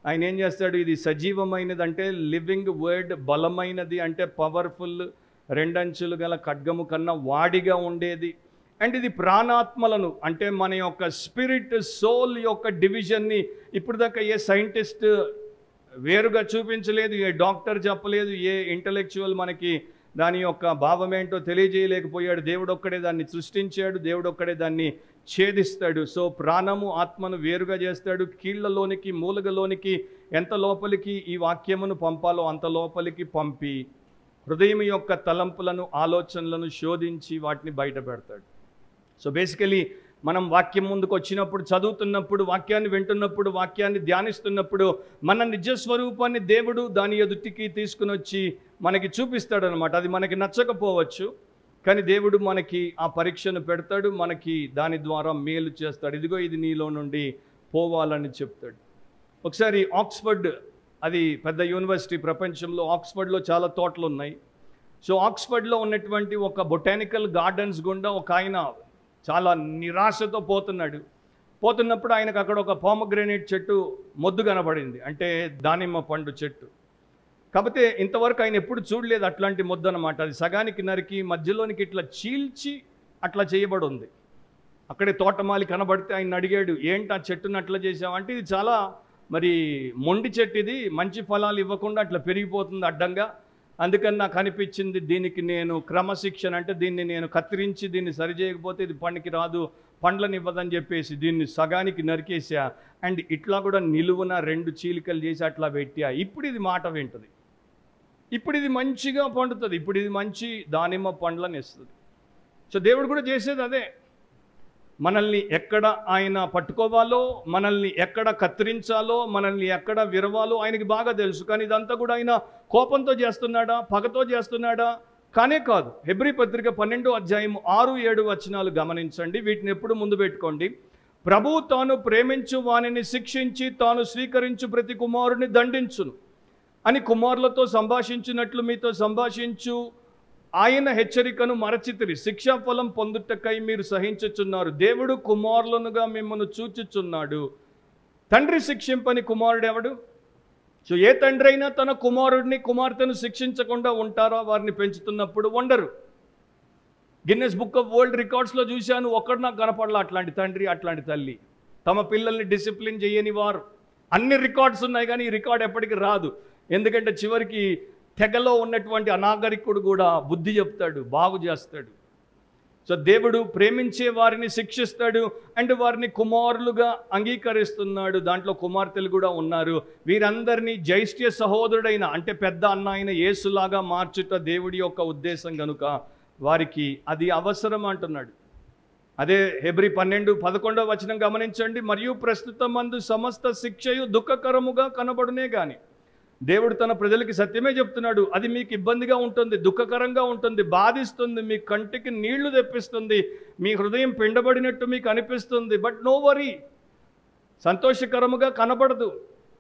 ఆయన ఏం చేస్తాడు ఇది సజీవమైనది అంటే లివింగ్ వర్డ్ బలమైనది అంటే పవర్ఫుల్ రెండంచులు గల ఖడ్గము కన్నా వాడిగా ఉండేది అండ్ ఇది ప్రాణాత్మలను అంటే మన యొక్క స్పిరిట్ సోల్ యొక్క డివిజన్ని ఇప్పుడు దాకా ఏ సైంటిస్ట్ వేరుగా చూపించలేదు ఏ డాక్టర్ చెప్పలేదు ఏ ఇంటలెక్చువల్ మనకి దాని యొక్క భావం ఏంటో తెలియజేయలేకపోయాడు దేవుడు ఒక్కడే దాన్ని సృష్టించాడు దేవుడు ఒక్కడే దాన్ని ఛేదిస్తాడు సో ప్రాణము ఆత్మను వేరుగా చేస్తాడు కీళ్లలోనికి మూలగలోనికి ఎంత లోపలికి ఈ వాక్యమును పంపాలో అంత లోపలికి పంపి హృదయం యొక్క తలంపులను ఆలోచనలను శోధించి వాటిని బయట పెడతాడు సో బేసికలీ మనం వాక్యం ముందుకు వచ్చినప్పుడు చదువుతున్నప్పుడు వాక్యాన్ని వింటున్నప్పుడు వాక్యాన్ని ధ్యానిస్తున్నప్పుడు మన నిజ స్వరూపాన్ని దేవుడు దాని ఎదుటికి తీసుకుని వచ్చి మనకి చూపిస్తాడనమాట అది మనకి నచ్చకపోవచ్చు కానీ దేవుడు మనకి ఆ పరీక్షను పెడతాడు మనకి దాని ద్వారా మేలు చేస్తాడు ఇదిగో ఇది నీలో నుండి పోవాలని చెప్తాడు ఒకసారి ఆక్స్ఫర్డ్ అది పెద్ద యూనివర్సిటీ ప్రపంచంలో ఆక్స్ఫర్డ్లో చాలా తోటలు ఉన్నాయి సో ఆక్స్ఫర్డ్లో ఉన్నటువంటి ఒక బొటానికల్ గార్డెన్స్ గుండా ఒక ఆయన చాలా నిరాశతో పోతున్నాడు పోతున్నప్పుడు ఆయనకు అక్కడ ఒక పోమగ్రెనేట్ చెట్టు మొద్దు కనబడింది అంటే దానిమ్మ పండు చెట్టు కాకపోతే ఇంతవరకు ఆయన ఎప్పుడు చూడలేదు అట్లాంటి మొద్దు అనమాట అది సగానికి నరికి మధ్యలోనికి ఇట్లా చీల్చి అట్లా చేయబడి ఉంది అక్కడే తోటమాలి కనబడితే ఆయన అడిగాడు ఏంటి ఆ చెట్టును అట్లా చేసావంటే ఇది చాలా మరి మొండి చెట్టు ఇది మంచి ఫలాలు ఇవ్వకుండా అట్లా పెరిగిపోతుంది అడ్డంగా అందుకని నాకు అనిపించింది దీనికి నేను క్రమశిక్షణ అంటే దీన్ని నేను కత్తిరించి దీన్ని సరిచేయకపోతే ఇది పండుకి రాదు పండ్లను ఇవ్వదని చెప్పేసి దీన్ని సగానికి నరికేసా అండ్ ఇట్లా కూడా నిలువున రెండు చీలికలు చేసి అట్లా పెట్టా ఇప్పుడు ఇది మాట వింటది ఇప్పుడు ఇది మంచిగా పండుతుంది ఇప్పుడు ఇది మంచి దానిమ్మ పండ్లను ఇస్తుంది సో దేవుడు కూడా చేసేది అదే మనల్ని ఎక్కడ ఆయన పట్టుకోవాలో మనల్ని ఎక్కడ కత్తిరించాలో మనల్ని ఎక్కడ విరవాలో ఆయనకి బాగా తెలుసు కానీ ఇదంతా కూడా ఆయన కోపంతో చేస్తున్నాడా పగతో చేస్తున్నాడా కానే కాదు హెబ్రి పత్రిక పన్నెండో అధ్యాయం ఆరు ఏడు వచనాలు గమనించండి వీటిని ఎప్పుడు ముందు పెట్టుకోండి ప్రభు తాను ప్రేమించు వానిని శిక్షించి తాను స్వీకరించు ప్రతి కుమారుని దండించును అని కుమారులతో సంభాషించినట్లు మీతో సంభాషించు ఆయన హెచ్చరికను మరచితిరి శిక్షాఫలం పొందుటకై మీరు సహించుచున్నారు దేవుడు కుమారులనుగా మిమ్మల్ని చూచుచున్నాడు తండ్రి శిక్షింపని కుమారుడు ఎవడు సో ఏ తండ్రి అయినా తన కుమారుడిని కుమార్తెను శిక్షించకుండా ఉంటారో వారిని పెంచుతున్నప్పుడు ఉండరు గిన్నెస్ బుక్ ఆఫ్ వరల్డ్ రికార్డ్స్లో చూశాను ఒక్కడు నాకు కనపడలా అట్లాంటి తండ్రి అట్లాంటి తల్లి తమ పిల్లల్ని డిసిప్లిన్ చేయని వారు అన్ని రికార్డ్స్ ఉన్నాయి కానీ ఈ రికార్డ్ ఎప్పటికీ రాదు ఎందుకంటే చివరికి తెగలో ఉన్నటువంటి అనాగరికుడు కూడా బుద్ధి చెప్తాడు బాగు చేస్తాడు సో దేవుడు ప్రేమించే వారిని శిక్షిస్తాడు అండ్ వారిని కుమారులుగా అంగీకరిస్తున్నాడు దాంట్లో కుమార్తెలు కూడా ఉన్నారు వీరందరినీ జైష్ట్య సహోదరుడైన అంటే పెద్ద అన్న అయిన యేసులాగా మార్చుట దేవుడి యొక్క ఉద్దేశం కనుక వారికి అది అవసరం అంటున్నాడు అదే హెబ్రి పన్నెండు పదకొండవ వచనం గమనించండి మరియు ప్రస్తుతం మందు సమస్త శిక్షయు దుఃఖకరముగా కనబడునే గాని దేవుడు తన ప్రజలకి సత్యమే చెప్తున్నాడు అది మీకు ఇబ్బందిగా ఉంటుంది దుఃఖకరంగా ఉంటుంది బాధిస్తుంది మీ కంటికి నీళ్లు తెప్పిస్తుంది మీ హృదయం పిండబడినట్టు మీకు అనిపిస్తుంది బట్ నో వరీ సంతోషకరముగా కనబడదు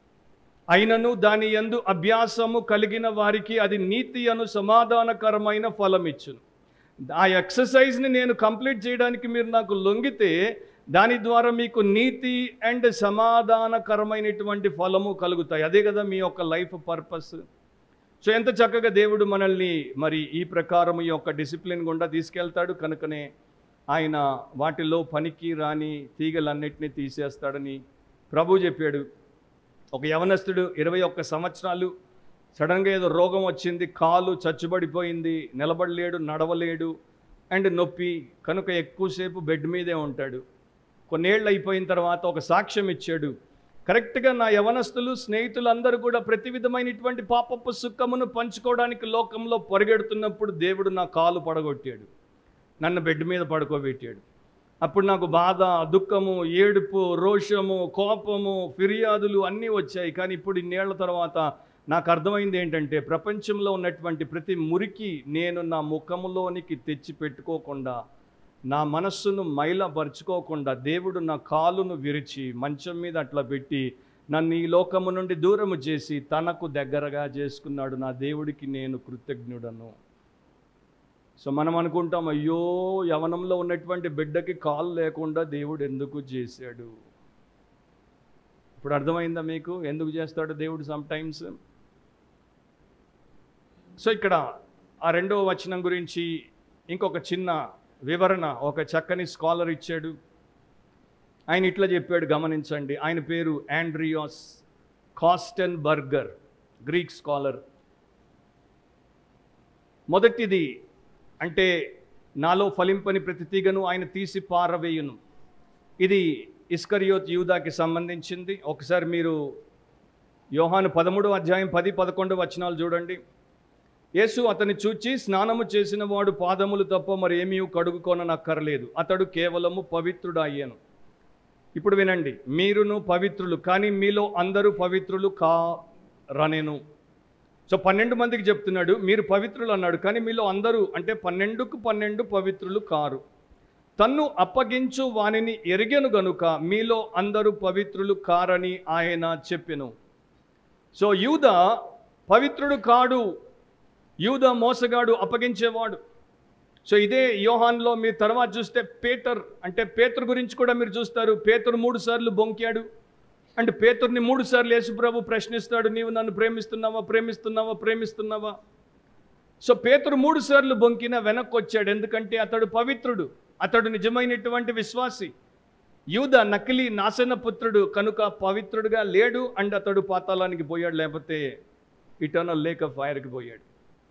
అయినను దాని యందు అభ్యాసము కలిగిన వారికి అది నీతి అను సమాధానకరమైన ఫలం ఇచ్చును ఆ ఎక్సర్సైజ్ని నేను కంప్లీట్ చేయడానికి మీరు నాకు లొంగితే దాని ద్వారా మీకు నీతి అండ్ సమాధానకరమైనటువంటి ఫలము కలుగుతాయి అదే కదా మీ యొక్క లైఫ్ పర్పస్ సో ఎంత చక్కగా దేవుడు మనల్ని మరి ఈ ప్రకారం ఈ యొక్క డిసిప్లిన్ గుండా తీసుకెళ్తాడు కనుకనే ఆయన వాటిలో పనికి రాని తీగలన్నిటినీ తీసేస్తాడని ప్రభు చెప్పాడు ఒక యవనస్తుడు ఇరవై ఒక్క సంవత్సరాలు సడన్గా ఏదో రోగం వచ్చింది కాలు చచ్చుబడిపోయింది నిలబడలేడు నడవలేడు అండ్ నొప్పి కనుక ఎక్కువసేపు బెడ్ మీదే ఉంటాడు కొన్నేళ్ళు అయిపోయిన తర్వాత ఒక సాక్ష్యం ఇచ్చాడు కరెక్ట్గా నా యవనస్తులు స్నేహితులందరూ కూడా ప్రతి విధమైనటువంటి పాపపు సుఖమును పంచుకోవడానికి లోకంలో పరిగెడుతున్నప్పుడు దేవుడు నా కాలు పడగొట్టాడు నన్ను బెడ్ మీద పడుకోబెట్టాడు అప్పుడు నాకు బాధ దుఃఖము ఏడుపు రోషము కోపము ఫిర్యాదులు అన్నీ వచ్చాయి కానీ ఇప్పుడు ఇన్నేళ్ల తర్వాత నాకు అర్థమైంది ఏంటంటే ప్రపంచంలో ఉన్నటువంటి ప్రతి మురికి నేను నా ముఖములోనికి తెచ్చి పెట్టుకోకుండా నా మనస్సును మైలపరుచుకోకుండా దేవుడు నా కాలును విరిచి మంచం మీద అట్లా పెట్టి నన్ను ఈ లోకము నుండి దూరము చేసి తనకు దగ్గరగా చేసుకున్నాడు నా దేవుడికి నేను కృతజ్ఞుడను సో మనం అనుకుంటాం అయ్యో యవనంలో ఉన్నటువంటి బిడ్డకి కాలు లేకుండా దేవుడు ఎందుకు చేశాడు ఇప్పుడు అర్థమైందా మీకు ఎందుకు చేస్తాడు దేవుడు సమ్ టైమ్స్ సో ఇక్కడ ఆ రెండవ వచనం గురించి ఇంకొక చిన్న వివరణ ఒక చక్కని స్కాలర్ ఇచ్చాడు ఆయన ఇట్లా చెప్పాడు గమనించండి ఆయన పేరు Andreas Kostenberger Greek scholar మొదటిది అంటే నాలో ఫలింపని ప్రతి తీగను ఆయన తీసి పారవేయును ఇది ఇస్కరియోత్ యూదాకి సంబంధించింది ఒకసారి మీరు యోహాను పదమూడు అధ్యాయం పది పదకొండు వచనాలు చూడండి యేసు అతని చూచి స్నానము చేసిన వాడు పాదములు తప్ప మరి ఏమీ కడుగుకొననక్కర్లేదు అతడు కేవలము పవిత్రుడు అయ్యాను ఇప్పుడు వినండి మీరును పవిత్రులు కానీ మీలో అందరూ పవిత్రులు కారనెను సో పన్నెండు మందికి చెప్తున్నాడు మీరు పవిత్రులు అన్నాడు కానీ మీలో అందరూ అంటే పన్నెండుకు పన్నెండు పవిత్రులు కారు తన్ను అప్పగించు వానిని ఎరిగెను గనుక మీలో అందరూ పవిత్రులు కారని ఆయన చెప్పెను సో యూద పవిత్రుడు కాడు యూద మోసగాడు అప్పగించేవాడు సో ఇదే యోహాన్లో మీరు తర్వాత చూస్తే పేటర్ అంటే పేతురు గురించి కూడా మీరు చూస్తారు పేతురు మూడు సార్లు బొంకాడు అంటే పేతుర్ని మూడు సార్లు యేసుప్రభు ప్రశ్నిస్తాడు నీవు నన్ను ప్రేమిస్తున్నావా ప్రేమిస్తున్నావా ప్రేమిస్తున్నావా సో పేతురు మూడు సార్లు బొంకిన వెనక్కి వచ్చాడు ఎందుకంటే అతడు పవిత్రుడు అతడు నిజమైనటువంటి విశ్వాసి యూద నకిలీ నాశన పుత్రుడు కనుక పవిత్రుడుగా లేడు అండ్ అతడు పాతాళానికి పోయాడు లేకపోతే ఇటర్నల్ లేక్ ఆఫ్ ఫైర్కి పోయాడు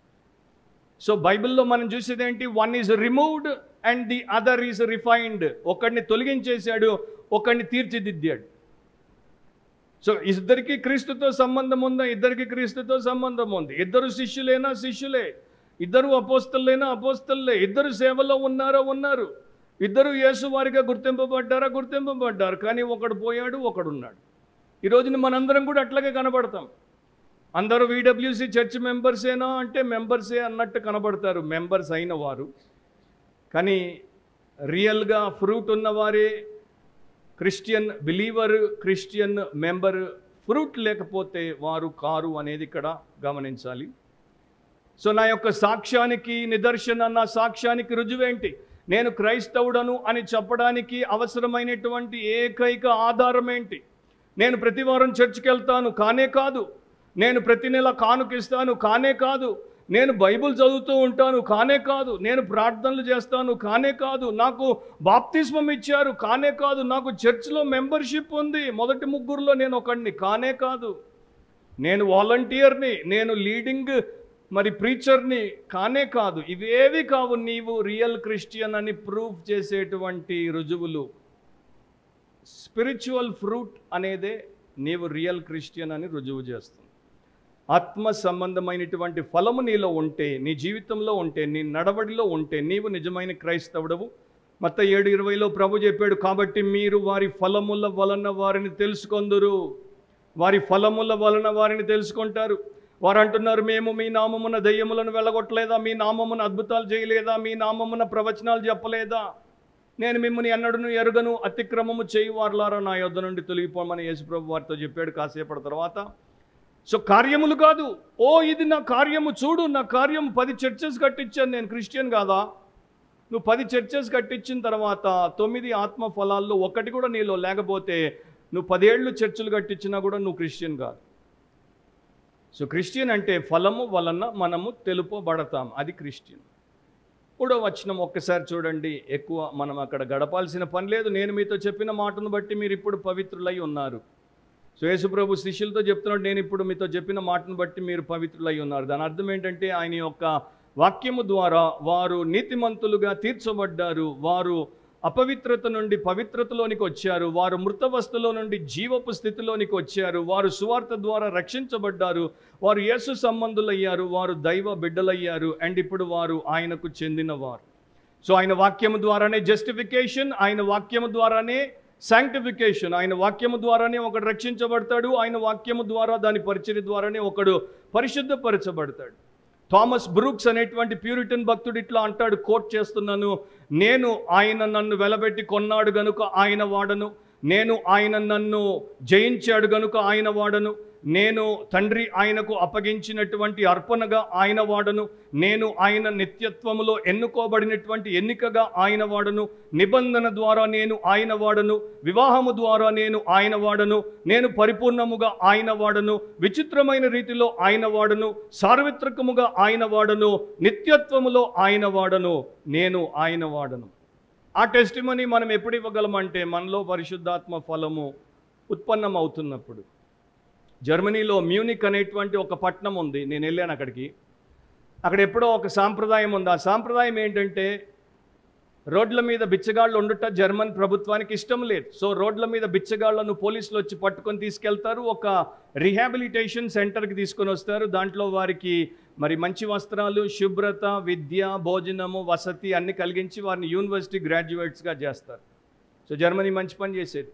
సో బైబిల్లో మనం చూసేది ఏంటి one is removed and the other is refined ఒకడిని తొలగించేశాడు ఒకడిని తీర్చిదిద్దాడు సో ఇద్దరికి క్రీస్తుతో సంబంధం ఉందా ఇద్దరికి క్రీస్తుతో సంబంధం ఉంది ఇద్దరు శిష్యులేనా శిష్యులే ఇద్దరు అపోస్తలైనా అపోస్తలే ఇద్దరు సేవలో ఉన్నారా ఉన్నారు ఇద్దరు యేసు వారిగా గుర్తింపబడ్డారా గుర్తింపబడ్డారు కానీ ఒకడు పోయాడు ఒకడు ఉన్నాడు ఈ రోజున మనందరం కూడా అట్లాగే కనబడతాం అందరూ వీడబ్ల్యూసి చర్చ్ మెంబర్సేనా అంటే మెంబర్సే అన్నట్టు కనబడతారు మెంబర్స్ అయిన వారు కానీ రియల్గా ఫ్రూట్ ఉన్నవారే Christian believer Christian member fruit లేకపోతే వారు కారు అనేది ఇక్కడ గమనించాలి సో నా యొక్క సాక్ష్యానికి నిదర్శన నా సాక్ష్యానికి రుజువేంటి నేను క్రైస్తవుడను అని చెప్పడానికి అవసరమైనటువంటి ఏకైక ఆధారం ఏంటి నేను ప్రతి వారం చర్చికి వెళ్తాను కానే కాదు నేను ప్రతి నెల కానుకిస్తాను కానే కాదు నేను బైబిల్ చదువుతూ ఉంటాను కానే కాదు నేను ప్రార్థనలు చేస్తాను కానే కాదు నాకు బాప్తిస్మం ఇచ్చారు కానే కాదు నాకు చర్చ్లో మెంబర్షిప్ ఉంది మొదటి ముగ్గురులో నేను ఒకడిని కానే కాదు నేను వాలంటీర్ని నేను లీడింగ్ మరి ప్రీచర్ని కానే కాదు ఇవేవి కావు నీవు రియల్ క్రిస్టియన్ అని ప్రూఫ్ చేసేటువంటి రుజువులు స్పిరిచువల్ ఫ్రూట్ అనేదే నీవు రియల్ క్రిస్టియన్ అని రుజువు చేస్తుంది ఆత్మ సంబంధమైనటువంటి ఫలము నీలో ఉంటే నీ జీవితంలో ఉంటే నీ నడవడిలో ఉంటే నీవు నిజమైన క్రైస్తవుడవు మత ఏడు ఇరవైలో ప్రభు చెప్పాడు కాబట్టి మీరు వారి ఫలముల వలన వారిని తెలుసుకొందురు వారి ఫలముల వలన వారిని తెలుసుకుంటారు వారు అంటున్నారు మేము మీ నామమున దయ్యములను వెళ్ళగొట్టలేదా మీ నామమున అద్భుతాలు చేయలేదా మీ నామమున ప్రవచనాలు చెప్పలేదా నేను మిమ్మల్ని ఎన్నడను ఎరుగను అతిక్రమము చేయి వారులారా నా యొద్ద నుండి తొలగిపోమని యేసుప్రభు వారితో చెప్పాడు కాసేపటి తర్వాత సో కార్యములు కాదు ఓ ఇది నా కార్యము చూడు నా కార్యం పది చర్చెస్ కట్టించాను నేను క్రిస్టియన్ కాదా నువ్వు పది చర్చెస్ కట్టించిన తర్వాత తొమ్మిది ఆత్మ ఫలాల్లో ఒకటి కూడా నీలో లేకపోతే నువ్వు పదేళ్ళు చర్చిలు కట్టించినా కూడా నువ్వు క్రిస్టియన్ కాదు సో క్రిస్టియన్ అంటే ఫలము వలన మనము తెలుపబడతాం అది క్రిస్టియన్ మూడో వచనం ఒక్కసారి చూడండి ఎక్కువ మనం అక్కడ గడపాల్సిన పని లేదు నేను మీతో చెప్పిన మాటను బట్టి మీరు ఇప్పుడు పవిత్రులై ఉన్నారు సో యేసుప్రభు శిష్యులతో చెప్తున్నాడు నేను ఇప్పుడు మీతో చెప్పిన మాటను బట్టి మీరు పవిత్రులై ఉన్నారు దాని అర్థం ఏంటంటే ఆయన యొక్క వాక్యము ద్వారా వారు నీతిమంతులుగా తీర్చబడ్డారు వారు అపవిత్రత నుండి పవిత్రతలోనికి వచ్చారు వారు మృతవస్థలో నుండి జీవపు స్థితిలోనికి వచ్చారు వారు సువార్త ద్వారా రక్షించబడ్డారు వారు యేసు సంబంధులయ్యారు వారు దైవ బిడ్డలయ్యారు అండ్ ఇప్పుడు వారు ఆయనకు చెందినవారు సో ఆయన వాక్యము ద్వారానే జస్టిఫికేషన్ ఆయన వాక్యము ద్వారానే శాంక్టిఫికేషన్ ఆయన వాక్యము ద్వారానే ఒకడు రక్షించబడతాడు ఆయన వాక్యము ద్వారా దాని పరిచయ ద్వారానే ఒకడు పరిశుద్ధపరచబడతాడు థామస్ బ్రూక్స్ అనేటువంటి ప్యూరిటన్ భక్తుడు ఇట్లా అంటాడు కోట్ చేస్తున్నాను నేను ఆయన నన్ను వెలబెట్టి కొన్నాడు గనుక ఆయన వాడను నేను ఆయన నన్ను జయించాడు గనుక ఆయన వాడను నేను తండ్రి ఆయనకు అప్పగించినటువంటి అర్పణగా ఆయన వాడను నేను ఆయన నిత్యత్వములో ఎన్నుకోబడినటువంటి ఎన్నికగా ఆయన వాడను నిబంధన ద్వారా నేను ఆయన వాడను వివాహము ద్వారా నేను ఆయన వాడను నేను పరిపూర్ణముగా ఆయన వాడను విచిత్రమైన రీతిలో ఆయన వాడను సార్వత్రికముగా ఆయన వాడను నిత్యత్వములో ఆయన వాడను నేను ఆయన వాడను ఆ టెస్ట్ మనం ఎప్పుడు ఇవ్వగలమంటే మనలో పరిశుద్ధాత్మ ఫలము ఉత్పన్నం అవుతున్నప్పుడు జర్మనీలో మ్యూనిక్ అనేటువంటి ఒక పట్టణం ఉంది నేను వెళ్ళాను అక్కడికి అక్కడ ఎప్పుడో ఒక సాంప్రదాయం ఉంది ఆ సాంప్రదాయం ఏంటంటే రోడ్ల మీద బిచ్చగాళ్ళు ఉండుట జర్మన్ ప్రభుత్వానికి ఇష్టం లేదు సో రోడ్ల మీద బిచ్చగాళ్లను పోలీసులు వచ్చి పట్టుకొని తీసుకెళ్తారు ఒక రిహాబిలిటేషన్ సెంటర్కి తీసుకొని వస్తారు దాంట్లో వారికి మరి మంచి వస్త్రాలు శుభ్రత విద్య భోజనము వసతి అన్ని కలిగించి వారిని యూనివర్సిటీ గ్రాడ్యుయేట్స్గా చేస్తారు సో జర్మనీ మంచి పని చేసేది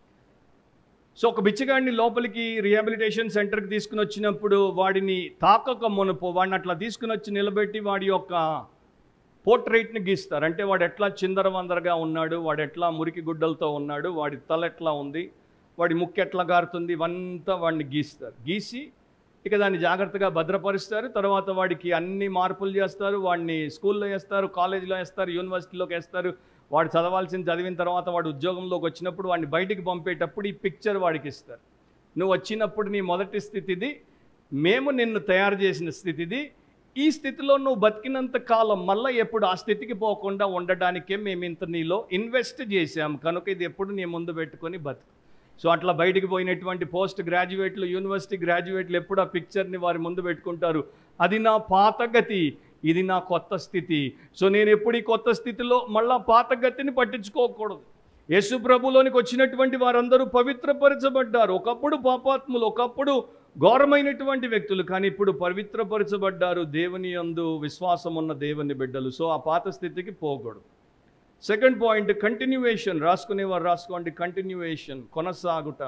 సో ఒక బిచ్చగాడిని లోపలికి రిహాబిలిటేషన్ సెంటర్కి తీసుకుని వచ్చినప్పుడు వాడిని తాకక మునుపు వాడిని అట్లా తీసుకుని వచ్చి నిలబెట్టి వాడి యొక్క పోర్ట్రేట్ని గీస్తారు అంటే వాడు ఎట్లా చిందరవందరగా ఉన్నాడు వాడు ఎట్లా మురికి గుడ్డలతో ఉన్నాడు వాడి తల ఎట్లా ఉంది వాడి ముక్కు ఎట్లా గారుతుంది ఇవంతా వాడిని గీస్తారు గీసి ఇక దాన్ని జాగ్రత్తగా భద్రపరుస్తారు తర్వాత వాడికి అన్ని మార్పులు చేస్తారు వాడిని స్కూల్లో వేస్తారు కాలేజీలో వేస్తారు యూనివర్సిటీలోకి వేస్తారు వాడు చదవాల్సింది చదివిన తర్వాత వాడు ఉద్యోగంలోకి వచ్చినప్పుడు వాడిని బయటికి పంపేటప్పుడు ఈ పిక్చర్ వాడికి ఇస్తారు నువ్వు వచ్చినప్పుడు నీ మొదటి స్థితిది మేము నిన్ను తయారు చేసిన స్థితిది ఈ స్థితిలో నువ్వు బతికినంత కాలం మళ్ళీ ఎప్పుడు ఆ స్థితికి పోకుండా ఉండడానికే మేము ఇంత నీలో ఇన్వెస్ట్ చేశాం కనుక ఇది ఎప్పుడు నీ ముందు పెట్టుకొని బతుకు సో అట్లా బయటికి పోయినటువంటి పోస్ట్ గ్రాడ్యుయేట్లు యూనివర్సిటీ గ్రాడ్యుయేట్లు ఎప్పుడు ఆ పిక్చర్ని వారి ముందు పెట్టుకుంటారు అది నా పాత గతి ఇది నా కొత్త స్థితి సో నేను ఎప్పుడు ఈ కొత్త స్థితిలో మళ్ళా పాత గతిని పట్టించుకోకూడదు యేసు ప్రభులోనికి వచ్చినటువంటి వారందరూ పవిత్రపరచబడ్డారు ఒకప్పుడు పాపాత్ములు ఒకప్పుడు ఘోరమైనటువంటి వ్యక్తులు కానీ ఇప్పుడు పవిత్రపరచబడ్డారు దేవుని యందు విశ్వాసం ఉన్న దేవుని బిడ్డలు సో ఆ పాత స్థితికి పోకూడదు సెకండ్ పాయింట్ కంటిన్యూవేషన్ రాసుకునేవారు రాసుకోండి కంటిన్యూవేషన్ కొనసాగుట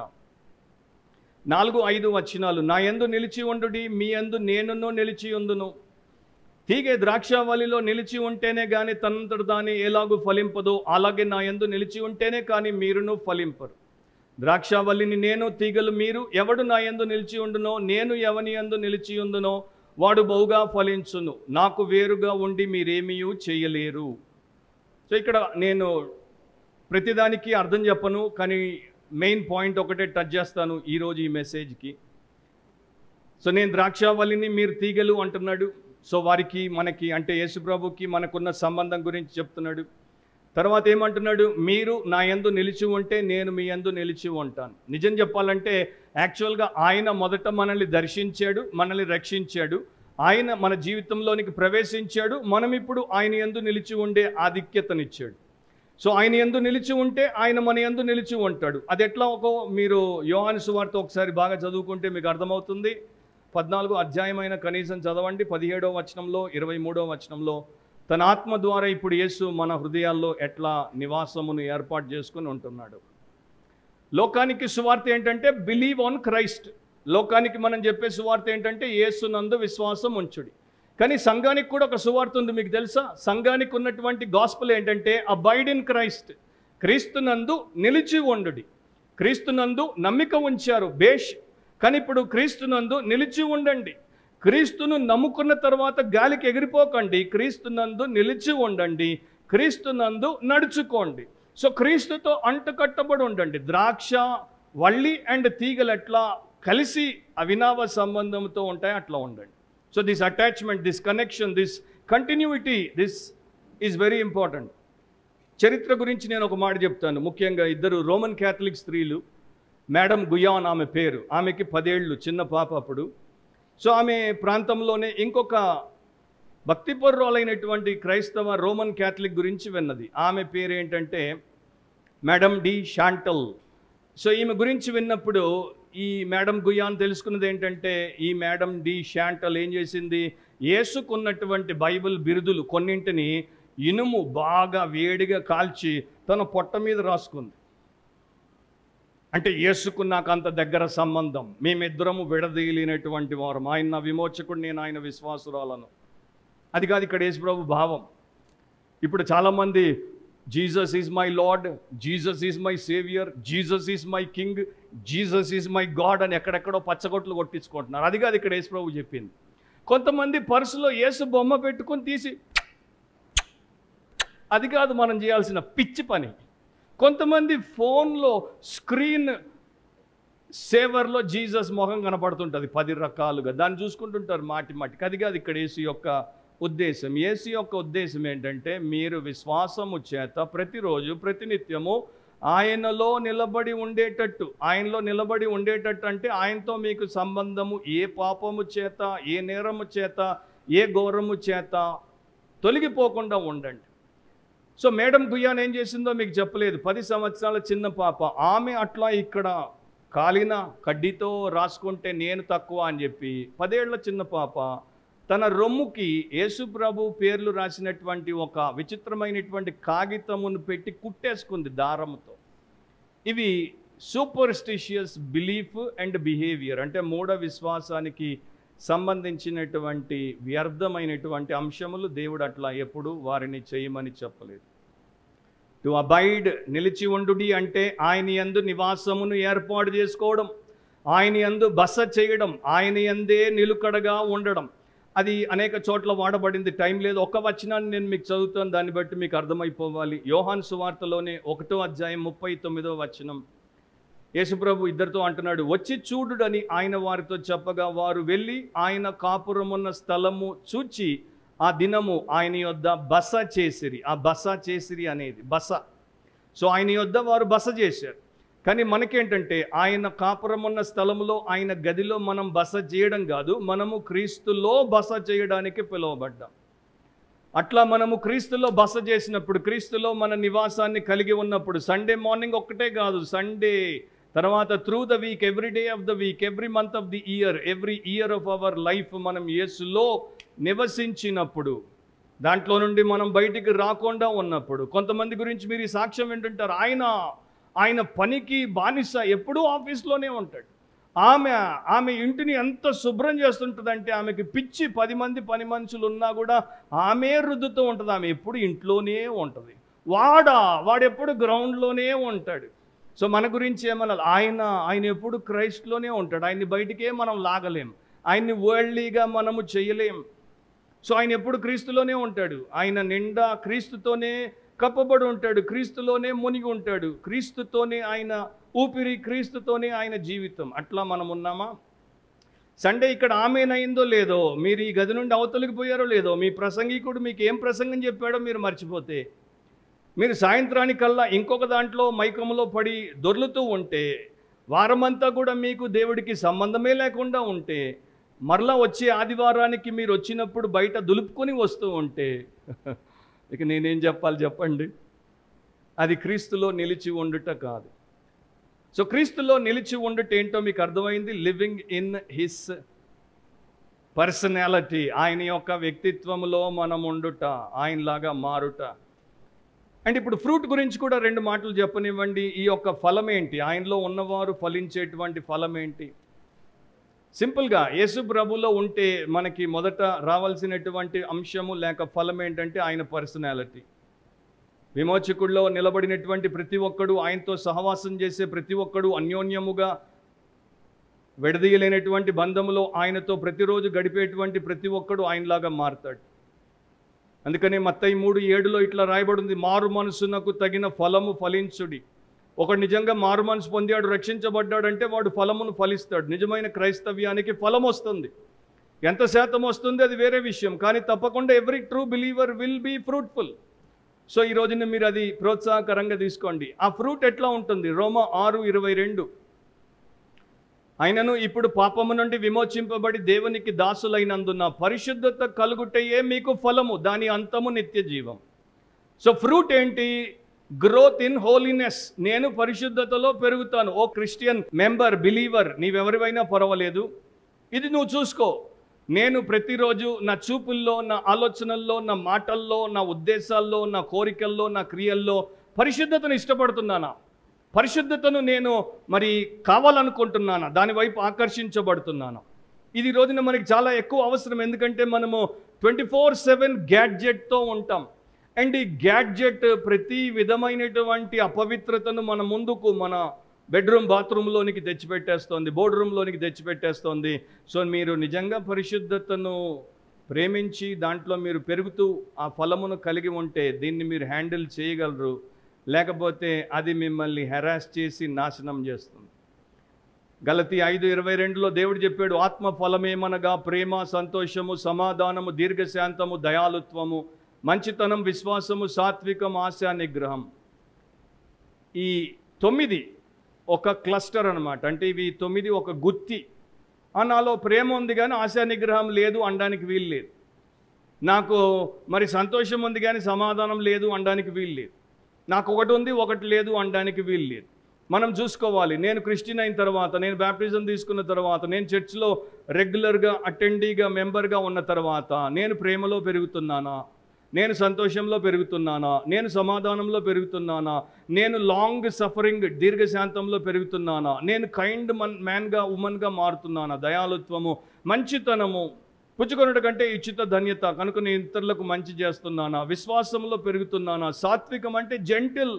నాలుగు ఐదు వచనాలు నా యందు నిలిచి ఉండుడి మీ యందు నేనును నిలిచి ఉందును తీగే ద్రాక్షావళిలో నిలిచి ఉంటేనే కానీ తనంతట దాని ఎలాగూ ఫలింపదు అలాగే నా యందు నిలిచి ఉంటేనే కానీ మీరును ఫలింపరు ద్రాక్షావల్లిని నేను తీగలు మీరు ఎవడు నా యందు నిలిచి ఉండునో నేను ఎవని యందు నిలిచి ఉండునో వాడు బహుగా ఫలించును నాకు వేరుగా ఉండి మీరేమీ చేయలేరు సో ఇక్కడ నేను ప్రతిదానికి అర్థం చెప్పను కానీ మెయిన్ పాయింట్ ఒకటే టచ్ చేస్తాను ఈరోజు ఈ మెసేజ్కి సో నేను ద్రాక్షావల్లిని మీరు తీగలు అంటున్నాడు సో వారికి మనకి అంటే యేసుప్రభుకి మనకున్న సంబంధం గురించి చెప్తున్నాడు తర్వాత ఏమంటున్నాడు మీరు నా యందు నిలిచి ఉంటే నేను మీ యందు నిలిచి ఉంటాను నిజం చెప్పాలంటే యాక్చువల్గా ఆయన మొదట మనల్ని దర్శించాడు మనల్ని రక్షించాడు ఆయన మన జీవితంలోనికి ప్రవేశించాడు మనం ఇప్పుడు ఆయన యందు నిలిచి ఉండే ఆధిక్యతనిచ్చాడు సో ఆయన ఎందు నిలిచి ఉంటే ఆయన మన ఎందు నిలిచి ఉంటాడు అది ఎట్లా ఒక మీరు యోహాను సువార్త ఒకసారి బాగా చదువుకుంటే మీకు అర్థమవుతుంది పద్నాలుగు అధ్యాయమైన కనీసం చదవండి పదిహేడవ వచనంలో ఇరవై మూడవ వచనంలో తన ఆత్మ ద్వారా ఇప్పుడు యేసు మన హృదయాల్లో ఎట్లా నివాసమును ఏర్పాటు చేసుకుని ఉంటున్నాడు లోకానికి సువార్త ఏంటంటే బిలీవ్ ఆన్ క్రైస్ట్ లోకానికి మనం చెప్పే సువార్త ఏంటంటే యేసునందు విశ్వాసం ఉంచుడి కానీ సంఘానికి కూడా ఒక సువార్త ఉంది మీకు తెలుసా సంఘానికి ఉన్నటువంటి గాస్పుల్ ఏంటంటే అబైడ్ ఇన్ క్రైస్ట్ క్రీస్తునందు నిలిచి ఉండుడి క్రీస్తునందు నమ్మిక ఉంచారు బేష్ కానీ ఇప్పుడు క్రీస్తునందు నిలిచి ఉండండి క్రీస్తును నమ్ముకున్న తర్వాత గాలికి ఎగిరిపోకండి క్రీస్తునందు నిలిచి ఉండండి క్రీస్తునందు నడుచుకోండి సో క్రీస్తుతో అంటుకట్టబడి ఉండండి ద్రాక్ష వల్లి అండ్ తీగలు ఎట్లా కలిసి అవినావ సంబంధంతో ఉంటాయి అట్లా ఉండండి so this attachment this connection this continuity this is very important చరిత్ర గురించి నేను ఒక మాట చెప్తాను ముఖ్యంగా ఇద్దరు రోమన్ క్యాథలిక్ స్త్రీలు మేడం గుయాన్ ఆమె పేరు ఆమెకి పదేళ్ళు చిన్న పాప అప్పుడు సో ఆమె ప్రాంతంలోనే ఇంకొక భక్తిపరురాలైనటువంటి క్రైస్తవ రోమన్ క్యాథలిక్ గురించి విన్నది ఆమె పేరు ఏంటంటే మేడం డి షాంటల్ సో ఈమె గురించి విన్నప్పుడు ఈ మేడం గుయాన్ తెలుసుకున్నది ఏంటంటే ఈ మేడం డి షాంటల్ ఏం చేసింది యేసుకున్నటువంటి బైబిల్ బిరుదులు కొన్నింటిని ఇనుము బాగా వేడిగా కాల్చి తన పొట్ట మీద రాసుకుంది అంటే యేసుకు నాకు అంత దగ్గర సంబంధం మేమిద్దరము విడదీయలేనటువంటి వారు ఆయన నా విమోచకుడు నేను ఆయన విశ్వాసురాలను అది కాదు ఇక్కడ యేసుప్రభు భావం ఇప్పుడు చాలామంది Jesus is my Lord Jesus is my saviour Jesus is my king Jesus is my God అని ఎక్కడెక్కడో పచ్చగొట్లు కొట్టించుకుంటున్నారు అది కాదు ఇక్కడ యేసు ప్రభు చెప్పింది కొంతమంది పర్సులో యేసు బొమ్మ పెట్టుకొని తీసి అది కాదు మనం చేయాల్సిన పిచ్చి పని కొంతమంది ఫోన్లో స్క్రీన్ సేవర్లో జీసస్ మొహం కనపడుతుంటుంది పది రకాలుగా దాన్ని చూసుకుంటుంటారు మాటి మాటికి అది కాదు ఇక్కడ యేసు యొక్క ఉద్దేశం యేసు యొక్క ఉద్దేశం ఏంటంటే మీరు విశ్వాసము చేత ప్రతిరోజు ప్రతినిత్యము ఆయనలో నిలబడి ఉండేటట్టు ఆయనలో నిలబడి ఉండేటట్టు అంటే ఆయనతో మీకు సంబంధము ఏ పాపము చేత ఏ నేరము చేత ఏ ఘోరము చేత తొలగిపోకుండా ఉండండి సో మేడం గుయ్యాన్ ఏం చేసిందో మీకు చెప్పలేదు పది సంవత్సరాల చిన్న పాప ఆమె అట్లా ఇక్కడ కాలిన కడ్డీతో రాసుకుంటే నేను తక్కువ అని చెప్పి పదేళ్ల చిన్న పాప తన రొమ్ముకి యేసుప్రభు పేర్లు రాసినటువంటి ఒక విచిత్రమైనటువంటి కాగితమును పెట్టి కుట్టేసుకుంది దారంతో ఇవి సూపర్స్టిషియస్ బిలీఫ్ అండ్ బిహేవియర్ అంటే మూఢ విశ్వాసానికి సంబంధించినటువంటి వ్యర్థమైనటువంటి అంశములు దేవుడు అట్లా ఎప్పుడు వారిని చేయమని చెప్పలేదు టు అబైడ్ నిలిచి ఉండుడి అంటే ఆయన యందు నివాసమును ఏర్పాటు చేసుకోవడం ఆయన యందు బస చేయడం ఆయన యందే నిలుకడగా ఉండడం అది అనేక చోట్ల వాడబడింది టైం లేదు ఒక వచనాన్ని నేను మీకు చదువుతాను దాన్ని బట్టి మీకు అర్థమైపోవాలి యోహాన్ సువార్తలోనే ఒకటో అధ్యాయం ముప్పై తొమ్మిదో వచనం యేసుప్రభు ఇద్దరితో అంటున్నాడు వచ్చి చూడుడని ఆయన వారితో చెప్పగా వారు వెళ్ళి ఆయన కాపురమున్న స్థలము చూచి ఆ దినము ఆయన యొద్ద బస చేసిరి ఆ బస చేసిరి అనేది బస సో ఆయన యొద్ద వారు బస చేశారు కానీ మనకేంటంటే ఆయన కాపురమున్న స్థలములో ఆయన గదిలో మనం బస చేయడం కాదు మనము క్రీస్తులో బస చేయడానికి పిలువబడ్డాం అట్లా మనము క్రీస్తులో బస చేసినప్పుడు క్రీస్తులో మన నివాసాన్ని కలిగి ఉన్నప్పుడు సండే మార్నింగ్ ఒక్కటే కాదు సండే తర్వాత through the week every day of the week every month of the year every year of our life మనం యేసులో నివసించినప్పుడు దాంట్లో నుండి మనం బయటికి రాకుండా ఉన్నప్పుడు కొంతమంది గురించి మీరు ఈ సాక్ష్యం వింటుంటారు ఆయన ఆయన పనికి బానిస ఎప్పుడూ ఆఫీస్లోనే ఉంటాడు ఆమె ఆమె ఇంటిని ఎంత శుభ్రం చేస్తుంటుందంటే ఆమెకి పిచ్చి పది మంది పని మనుషులు ఉన్నా కూడా ఆమె రుద్దుతూ ఉంటుంది ఆమె ఎప్పుడు ఇంట్లోనే ఉంటుంది వాడా వాడెప్పుడు గ్రౌండ్లోనే ఉంటాడు సో మన గురించి ఏమన్నా ఆయన ఆయన ఎప్పుడు క్రైస్ట్లోనే ఉంటాడు ఆయన్ని బయటికే మనం లాగలేం ఆయన్ని వరల్డ్లీగా మనము చేయలేం సో ఆయన ఎప్పుడు క్రీస్తులోనే ఉంటాడు ఆయన నిండా క్రీస్తుతోనే కప్పబడి ఉంటాడు క్రీస్తులోనే మునిగి ఉంటాడు క్రీస్తుతోనే ఆయన ఊపిరి క్రీస్తుతోనే ఆయన జీవితం అట్లా మనం ఉన్నామా సండే ఇక్కడ ఆమెనైందో లేదో మీరు ఈ గది నుండి అవతలికి పోయారో లేదో మీ ప్రసంగికుడు మీకు ఏం ప్రసంగం చెప్పాడో మీరు మర్చిపోతే మీరు సాయంత్రానికల్లా ఇంకొక దాంట్లో మైకంలో పడి దొర్లుతూ ఉంటే వారమంతా కూడా మీకు దేవుడికి సంబంధమే లేకుండా ఉంటే మరలా వచ్చే ఆదివారానికి మీరు వచ్చినప్పుడు బయట దులుపుకొని వస్తూ ఉంటే ఇక నేనేం చెప్పాలి చెప్పండి అది క్రీస్తులో నిలిచి ఉండుట కాదు సో క్రీస్తులో నిలిచి ఉండుట ఏంటో మీకు అర్థమైంది లివింగ్ ఇన్ హిస్ పర్సనాలిటీ ఆయన యొక్క వ్యక్తిత్వంలో మనం ఉండుట ఆయనలాగా మారుట అండ్ ఇప్పుడు ఫ్రూట్ గురించి కూడా రెండు మాటలు చెప్పనివ్వండి ఈ యొక్క ఫలం ఏంటి ఆయనలో ఉన్నవారు ఫలించేటువంటి ఫలం ఏంటి సింపుల్గా యేసు ప్రభులో ఉంటే మనకి మొదట రావాల్సినటువంటి అంశము లేక ఫలం ఏంటంటే ఆయన పర్సనాలిటీ విమోచకుడిలో నిలబడినటువంటి ప్రతి ఒక్కడు ఆయనతో సహవాసం చేసే ప్రతి ఒక్కడు అన్యోన్యముగా విడదీయలేనటువంటి బంధములో ఆయనతో ప్రతిరోజు గడిపేటువంటి ప్రతి ఒక్కడు ఆయనలాగా మారుతాడు అందుకని మత్తయి మూడు ఏడులో ఇట్లా రాయబడింది మారు మనసునకు తగిన ఫలము ఫలించుడి ఒకడు నిజంగా మారు మనసు పొందాడు రక్షించబడ్డాడంటే వాడు ఫలమును ఫలిస్తాడు నిజమైన క్రైస్తవ్యానికి ఫలం వస్తుంది ఎంత శాతం వస్తుంది అది వేరే విషయం కానీ తప్పకుండా every true believer will be fruitful so ఈ రోజున మీరు అది ప్రోత్సాహకరంగా తీసుకోండి ఆ ఫ్రూట్ ఎట్లా ఉంటుంది రోమ ఆరు ఇరవై రెండు ఆయనను ఇప్పుడు పాపము నుండి విమోచింపబడి దేవునికి దాసులైనందున పరిశుద్ధత కలుగుటయే మీకు ఫలము దాని అంతము నిత్య జీవం సో ఫ్రూట్ ఏంటి గ్రోత్ ఇన్ హోలీనెస్ నేను పరిశుద్ధతలో పెరుగుతాను ఓ క్రిస్టియన్ మెంబర్ బిలీవర్ నీవెవరివైనా పర్వాలేదు ఇది నువ్వు చూసుకో నేను ప్రతిరోజు నా చూపుల్లో నా ఆలోచనల్లో నా మాటల్లో నా ఉద్దేశాల్లో నా కోరికల్లో నా క్రియల్లో పరిశుద్ధతను ఇష్టపడుతున్నానా పరిశుద్ధతను నేను మరి కావాలనుకుంటున్నాను దానివైపు ఆకర్షించబడుతున్నాను ఇది ఈ రోజున మనకి చాలా ఎక్కువ అవసరం ఎందుకంటే మనము ట్వంటీ ఫోర్ సెవెన్ గ్యాడ్జెట్తో ఉంటాం అండ్ ఈ గ్యాడ్జెట్ ప్రతి విధమైనటువంటి అపవిత్రతను మన ముందుకు మన బెడ్రూమ్ బాత్రూంలోనికి తెచ్చిపెట్టేస్తోంది బోర్డ్ రూమ్లోనికి తెచ్చిపెట్టేస్తోంది సో మీరు నిజంగా పరిశుద్ధతను ప్రేమించి దాంట్లో మీరు పెరుగుతూ ఆ ఫలమును కలిగి ఉంటే దీన్ని మీరు హ్యాండిల్ చేయగలరు లేకపోతే అది మిమ్మల్ని హెరాస్ చేసి నాశనం చేస్తుంది గలతి ఐదు ఇరవై రెండులో దేవుడు చెప్పాడు ఆత్మ ఫలమేమనగా ప్రేమ సంతోషము సమాధానము దీర్ఘశాంతము దయాలుత్వము మంచితనం విశ్వాసము సాత్వికం ఆశా నిగ్రహం ఈ తొమ్మిది ఒక క్లస్టర్ అన్నమాట అంటే ఇవి తొమ్మిది ఒక గుత్తి ఆ నాలో ప్రేమ ఉంది కానీ ఆశా నిగ్రహం లేదు అనడానికి వీలు లేదు నాకు మరి సంతోషం ఉంది కానీ సమాధానం లేదు అనడానికి వీలు లేదు నాకు ఒకటి ఉంది ఒకటి లేదు అనడానికి వీలు లేదు మనం చూసుకోవాలి నేను క్రిస్టియన్ అయిన తర్వాత నేను బ్యాప్టిజం తీసుకున్న తర్వాత నేను చర్చ్లో రెగ్యులర్గా అటెండీగా మెంబర్గా ఉన్న తర్వాత నేను ప్రేమలో పెరుగుతున్నానా నేను సంతోషంలో పెరుగుతున్నానా నేను సమాధానంలో పెరుగుతున్నానా నేను లాంగ్ సఫరింగ్ దీర్ఘశాంతంలో పెరుగుతున్నానా నేను కైండ్ మన్ మ్యాన్గా ఉమెన్గా మారుతున్నానా దయాలుత్వము మంచితనము పుచ్చుకొనట కంటే ఇచ్చిత ధన్యత కనుక నేను ఇతరులకు మంచి చేస్తున్నానా విశ్వాసంలో పెరుగుతున్నానా సాత్వికం అంటే జెంటిల్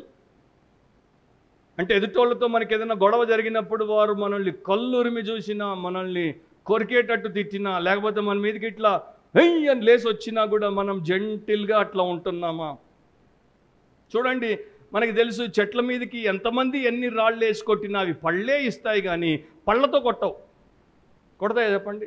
అంటే ఎదుటోళ్ళతో మనకి ఏదైనా గొడవ జరిగినప్పుడు వారు మనల్ని కల్లురిమి చూసినా మనల్ని కొరికేటట్టు తిట్టినా లేకపోతే మన మీదకి ఇట్లా హెయ్ అని లేసి వచ్చినా కూడా మనం జెంటిల్గా అట్లా ఉంటున్నామా చూడండి మనకి తెలుసు చెట్ల మీదకి ఎంతమంది ఎన్ని రాళ్ళు వేసి కొట్టినా అవి పళ్ళే ఇస్తాయి కానీ పళ్ళతో కొట్టవు కొడతాయి చెప్పండి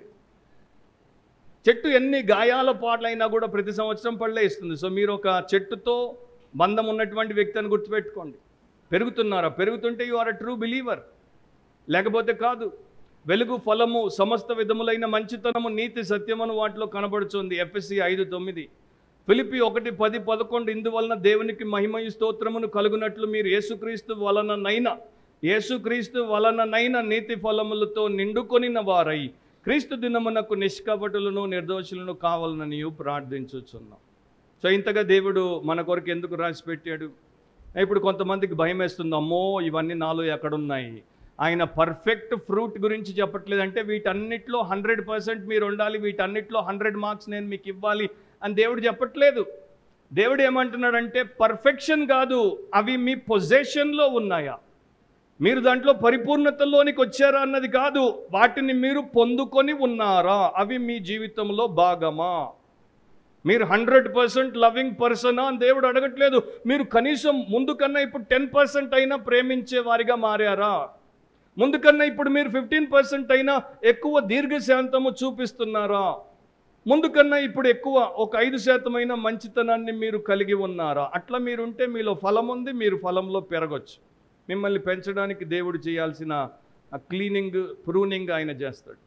చెట్టు ఎన్ని గాయాల పాటలైనా కూడా ప్రతి సంవత్సరం పళ్ళే ఇస్తుంది సో మీరు ఒక చెట్టుతో బంధం ఉన్నటువంటి వ్యక్తి అని గుర్తుపెట్టుకోండి పెరుగుతున్నారా పెరుగుతుంటే you are a true believer లేకపోతే కాదు వెలుగు ఫలము సమస్త విధములైన మంచితనము నీతి సత్యమను వాటిలో కనబడుతుంది ఎఫ్ఎస్సి ఐదు తొమ్మిది ఫిలిపి ఒకటి పది పదకొండు ఇందువలన దేవునికి మహిమయు స్తోత్రమును కలుగునట్లు మీరు యేసుక్రీస్తు వలననైనా యేసుక్రీస్తు వలననైన నీతి ఫలములతో నిండుకొనిన వారై క్రీస్తు దినమునకు నిష్కపటులను నిర్దోషులను కావాలని ప్రార్థించుచున్నాం సో ఇంతగా దేవుడు మన కొరకు ఎందుకు రాసి పెట్టాడు ఇప్పుడు కొంతమందికి భయం వేస్తుంది అమ్మో ఇవన్నీ నాలో ఎక్కడున్నాయి ఆయన పర్ఫెక్ట్ ఫ్రూట్ గురించి చెప్పట్లేదు అంటే వీటన్నిటిలో హండ్రెడ్ పర్సెంట్ మీరు ఉండాలి వీటన్నిటిలో హండ్రెడ్ మార్క్స్ నేను మీకు ఇవ్వాలి అని దేవుడు చెప్పట్లేదు దేవుడు ఏమంటున్నాడంటే పర్ఫెక్షన్ కాదు అవి మీ పొజెషన్లో ఉన్నాయా మీరు దాంట్లో పరిపూర్ణతలోనికి వచ్చారా అన్నది కాదు వాటిని మీరు పొందుకొని ఉన్నారా అవి మీ జీవితంలో భాగమా మీరు హండ్రెడ్ పర్సెంట్ లవింగ్ పర్సనా అని దేవుడు అడగట్లేదు మీరు కనీసం ముందు కన్నా ఇప్పుడు టెన్ పర్సెంట్ అయినా ప్రేమించే వారిగా మారారా ముందు కన్నా ఇప్పుడు మీరు ఫిఫ్టీన్ పర్సెంట్ అయినా ఎక్కువ దీర్ఘశాంతము చూపిస్తున్నారా ముందు కన్నా ఇప్పుడు ఎక్కువ ఒక ఐదు శాతమైన మంచితనాన్ని మీరు కలిగి ఉన్నారా అట్లా మీరుంటే మీలో ఫలం ఉంది మీరు ఫలంలో పెరగచ్చు మిమ్మల్ని పెంచడానికి దేవుడు చేయాల్సిన క్లీనింగ్ ప్రూనింగ్ ఆయన చేస్తాడు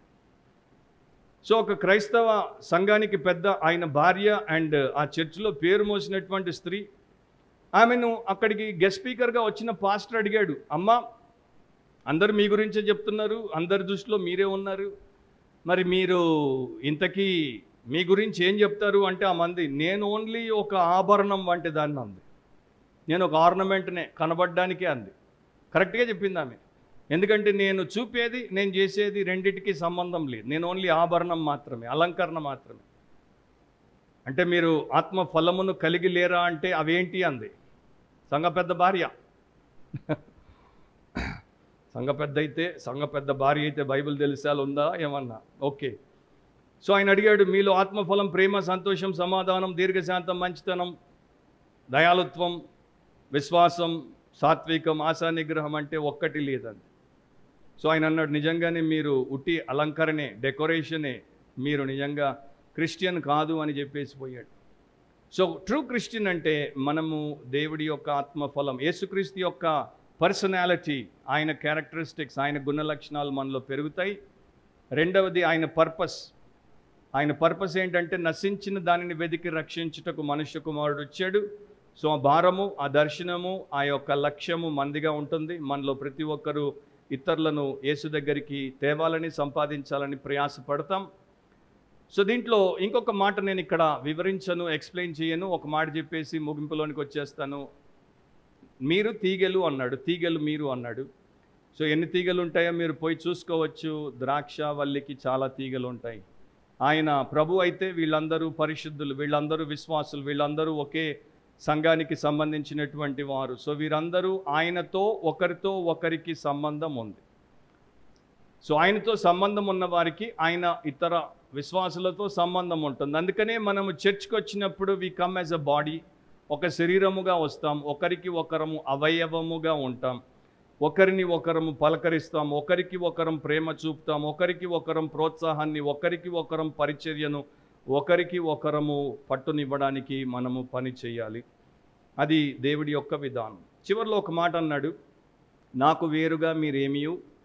సో ఒక క్రైస్తవ సంఘానికి పెద్ద ఆయన భార్య అండ్ ఆ చర్చిలో పేరు మోసినటువంటి స్త్రీ ఆమెను అక్కడికి గెస్ట్ స్పీకర్గా వచ్చిన పాస్టర్ అడిగాడు అమ్మ అందరు మీ గురించే చెప్తున్నారు అందరి దృష్టిలో మీరే ఉన్నారు మరి మీరు ఇంతకీ మీ గురించి ఏం చెప్తారు అంటే ఆ మంది నేను ఓన్లీ ఒక ఆభరణం వంటి దాన్ని అంది నేను ఒక ఆర్నమెంట్నే కనబడడానికే అంది కరెక్ట్గా చెప్పింది ఆమె ఎందుకంటే నేను చూపేది నేను చేసేది రెండిటికి సంబంధం లేదు నేను ఓన్లీ ఆభరణం మాత్రమే అలంకరణ మాత్రమే అంటే మీరు ఆత్మ ఫలమును కలిగి లేరా అంటే అవేంటి అంది సంఘ పెద్ద భార్య సంఘ పెద్ద అయితే సంఘ పెద్ద భార్య అయితే బైబిల్ తెలిసాలు ఉందా ఏమన్నా ఓకే సో ఆయన అడిగాడు మీలో ఆత్మఫలం ప్రేమ సంతోషం సమాధానం దీర్ఘశాంతం మంచితనం దయాలుత్వం విశ్వాసం సాత్వికం ఆశా నిగ్రహం అంటే ఒక్కటి లేదండి సో ఆయన అన్నాడు నిజంగానే మీరు ఉట్టి అలంకరణే డెకరేషనే మీరు నిజంగా క్రిస్టియన్ కాదు అని చెప్పేసి పోయాడు సో ట్రూ క్రిస్టియన్ అంటే మనము దేవుడి యొక్క ఆత్మఫలం యేసుక్రీస్తు యొక్క పర్సనాలిటీ ఆయన క్యారెక్టరిస్టిక్స్ ఆయన గుణ లక్షణాలు మనలో పెరుగుతాయి రెండవది ఆయన పర్పస్ ఆయన పర్పస్ ఏంటంటే నశించిన దానిని వెతికి రక్షించుటకు మనుష్య కుమారుడు వచ్చాడు సో ఆ భారము ఆ దర్శనము ఆ యొక్క లక్ష్యము మందిగా ఉంటుంది మనలో ప్రతి ఒక్కరూ ఇతరులను యేసు దగ్గరికి తేవాలని సంపాదించాలని ప్రయాసపడతాం సో దీంట్లో ఇంకొక మాట నేను ఇక్కడ వివరించను ఎక్స్ప్లెయిన్ చేయను ఒక మాట చెప్పేసి ముగింపులోనికి వచ్చేస్తాను మీరు తీగలు అన్నాడు తీగలు మీరు అన్నాడు సో ఎన్ని తీగలు ఉంటాయో మీరు పోయి చూసుకోవచ్చు ద్రాక్ష వల్లికి చాలా తీగలు ఉంటాయి ఆయన ప్రభు అయితే వీళ్ళందరూ పరిశుద్ధులు వీళ్ళందరూ విశ్వాసులు వీళ్ళందరూ ఒకే సంఘానికి సంబంధించినటువంటి వారు సో వీరందరూ ఆయనతో ఒకరితో ఒకరికి సంబంధం ఉంది సో ఆయనతో సంబంధం ఉన్న వారికి ఆయన ఇతర విశ్వాసులతో సంబంధం ఉంటుంది అందుకనే మనము చర్చ్కి వచ్చినప్పుడు we come as a body ఒక శరీరముగా వస్తాం ఒకరికి ఒకరము అవయవముగా ఉంటాం ఒకరిని ఒకరము పలకరిస్తాం ఒకరికి ఒకరం ప్రేమ చూపుతాం ఒకరికి ఒకరం ప్రోత్సాహాన్ని ఒకరికి ఒకరం పరిచర్యను ఒకరికి ఒకరము పట్టునివ్వడానికి మనము పని చేయాలి అది దేవుడి యొక్క విధానం చివరిలో ఒక మాట అన్నాడు నాకు వేరుగా మీరేమీ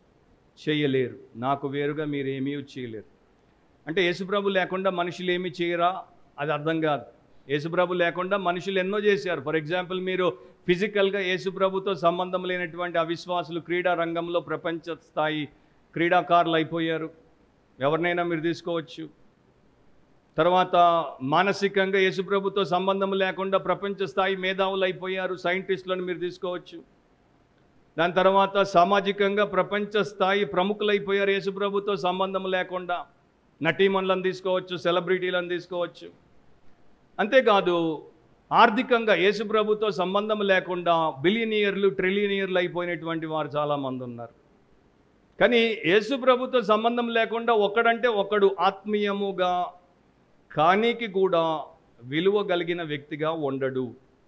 చేయలేరు నాకు వేరుగా మీరేమీ చేయలేరు అంటే యేసుప్రభు లేకుండా మనుషులు ఏమీ చేయరా అది అర్థం కాదు యేసుప్రభు లేకుండా మనుషులు ఎన్నో చేశారు ఫర్ ఎగ్జాంపుల్ మీరు ఫిజికల్గా యేసుప్రభుతో సంబంధం లేనటువంటి అవిశ్వాసులు క్రీడా రంగంలో ప్రపంచ స్థాయి క్రీడాకారులు అయిపోయారు ఎవరినైనా మీరు తీసుకోవచ్చు తర్వాత మానసికంగా యేసుప్రభుతో సంబంధం లేకుండా ప్రపంచ స్థాయి మేధావులు అయిపోయారు సైంటిస్టులను మీరు తీసుకోవచ్చు దాని తర్వాత సామాజికంగా ప్రపంచ స్థాయి ప్రముఖులైపోయారు యేసుప్రభుతో సంబంధం లేకుండా నటీమణులను తీసుకోవచ్చు సెలబ్రిటీలను తీసుకోవచ్చు అంతేకాదు ఆర్థికంగా యేసుప్రభుతో సంబంధం లేకుండా బిలియనియర్లు ట్రిలియనియర్లు అయిపోయినటువంటి వారు చాలామంది ఉన్నారు కానీ యేసుప్రభుతో సంబంధం లేకుండా ఒకడంటే ఒకడు ఆత్మీయముగా కానీకి కూడా విలువ కలిగిన వ్యక్తిగా ఉండడు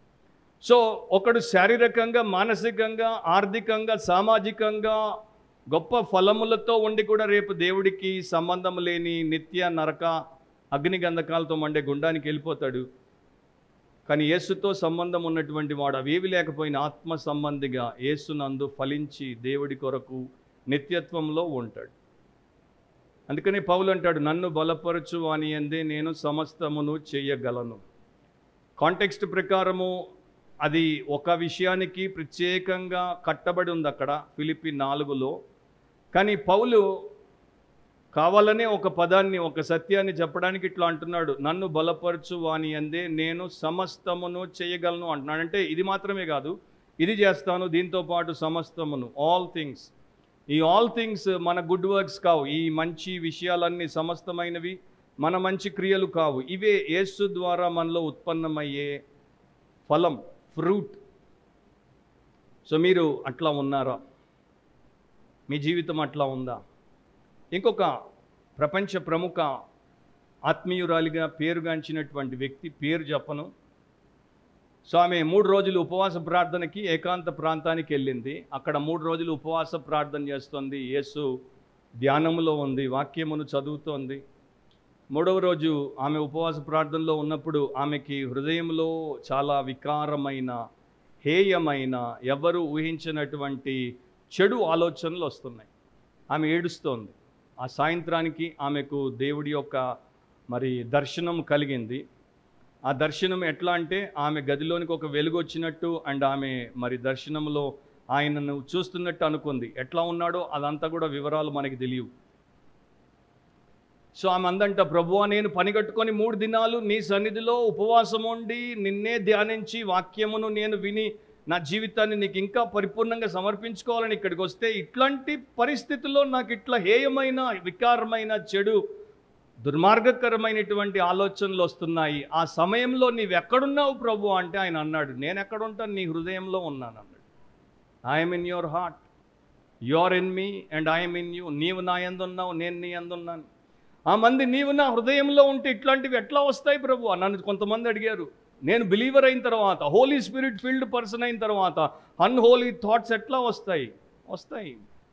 సో ఒకడు శారీరకంగా మానసికంగా ఆర్థికంగా సామాజికంగా గొప్ప ఫలములతో ఉండి కూడా రేపు దేవుడికి సంబంధం లేని నిత్య నరక అగ్నిగంధకాలతో మండే గుండానికి వెళ్ళిపోతాడు కానీ యేసుతో సంబంధం ఉన్నటువంటి వాడు అవేవి లేకపోయిన ఆత్మ సంబంధిగా యేసునందు ఫలించి దేవుడి కొరకు నిత్యత్వంలో ఉంటాడు అందుకని పౌలు అంటాడు నన్ను బలపరచు అని అందే నేను సమస్తమును చేయగలను కాంటెక్స్ట్ ప్రకారము అది ఒక విషయానికి ప్రత్యేకంగా కట్టబడి ఉంది అక్కడ ఫిలిపి నాలుగులో కానీ పౌలు కావాలనే ఒక పదాన్ని ఒక సత్యాన్ని చెప్పడానికి ఇట్లా అంటున్నాడు నన్ను బలపరచు వాని అందే నేను సమస్తమును చేయగలను అంటున్నాడు అంటే ఇది మాత్రమే కాదు ఇది చేస్తాను దీంతో పాటు సమస్తమును ఆల్ థింగ్స్ ఈ ఆల్ థింగ్స్ మన గుడ్ వర్క్స్ కావు ఈ మంచి విషయాలన్నీ సమస్తమైనవి మన మంచి క్రియలు కావు ఇవే యేసు ద్వారా మనలో ఉత్పన్నమయ్యే ఫలం ఫ్రూట్ సో మీరు అట్లా ఉన్నారా మీ జీవితం అట్లా ఉందా ఇంకొక ప్రపంచ ప్రముఖ ఆత్మీయురాలిగా పేరుగాంచినటువంటి వ్యక్తి పేరు చెప్పను సో ఆమె మూడు రోజులు ఉపవాస ప్రార్థనకి ఏకాంత ప్రాంతానికి వెళ్ళింది అక్కడ మూడు రోజులు ఉపవాస ప్రార్థన చేస్తుంది యేసు ధ్యానములో ఉంది వాక్యమును చదువుతోంది మూడవ రోజు ఆమె ఉపవాస ప్రార్థనలో ఉన్నప్పుడు ఆమెకి హృదయంలో చాలా వికారమైన హేయమైన ఎవరు ఊహించినటువంటి చెడు ఆలోచనలు వస్తున్నాయి ఆమె ఏడుస్తోంది ఆ సాయంత్రానికి ఆమెకు దేవుడి యొక్క మరి దర్శనం కలిగింది ఆ దర్శనం ఎట్లా అంటే ఆమె గదిలోనికి ఒక వెలుగు వచ్చినట్టు అండ్ ఆమె మరి దర్శనంలో ఆయనను చూస్తున్నట్టు అనుకుంది ఎట్లా ఉన్నాడో అదంతా కూడా వివరాలు మనకి తెలియవు సో ఆమె అందంట ప్రభువా నేను పని కట్టుకొని మూడు దినాలు నీ సన్నిధిలో ఉపవాసం ఉండి నిన్నే ధ్యానించి వాక్యమును నేను విని నా జీవితాన్ని నీకు ఇంకా పరిపూర్ణంగా సమర్పించుకోవాలని ఇక్కడికి వస్తే ఇట్లాంటి పరిస్థితుల్లో నాకు ఇట్లా హేయమైన వికారమైన చెడు దుర్మార్గకరమైనటువంటి ఆలోచనలు వస్తున్నాయి ఆ సమయంలో నీవు ఎక్కడున్నావు ప్రభు అంటే ఆయన అన్నాడు నేను ఎక్కడుంటాను నీ హృదయంలో ఉన్నాను అన్నాడు I'm in your heart you're in me and I'm in you నీవు నా ఎందున్నావు నేను నీ ఎందున్నాను ఆ మంది నీవు నా హృదయంలో ఉంటే ఇట్లాంటివి ఎట్లా వస్తాయి ప్రభు నన్ను కొంతమంది అడిగారు నేను బిలీవర్ అయిన తర్వాత హోలీ స్పిరిట్ ఫీల్డ్ పర్సన్ అయిన తర్వాత అన్హోలీ థాట్స్ ఎట్లా వస్తాయి వస్తాయి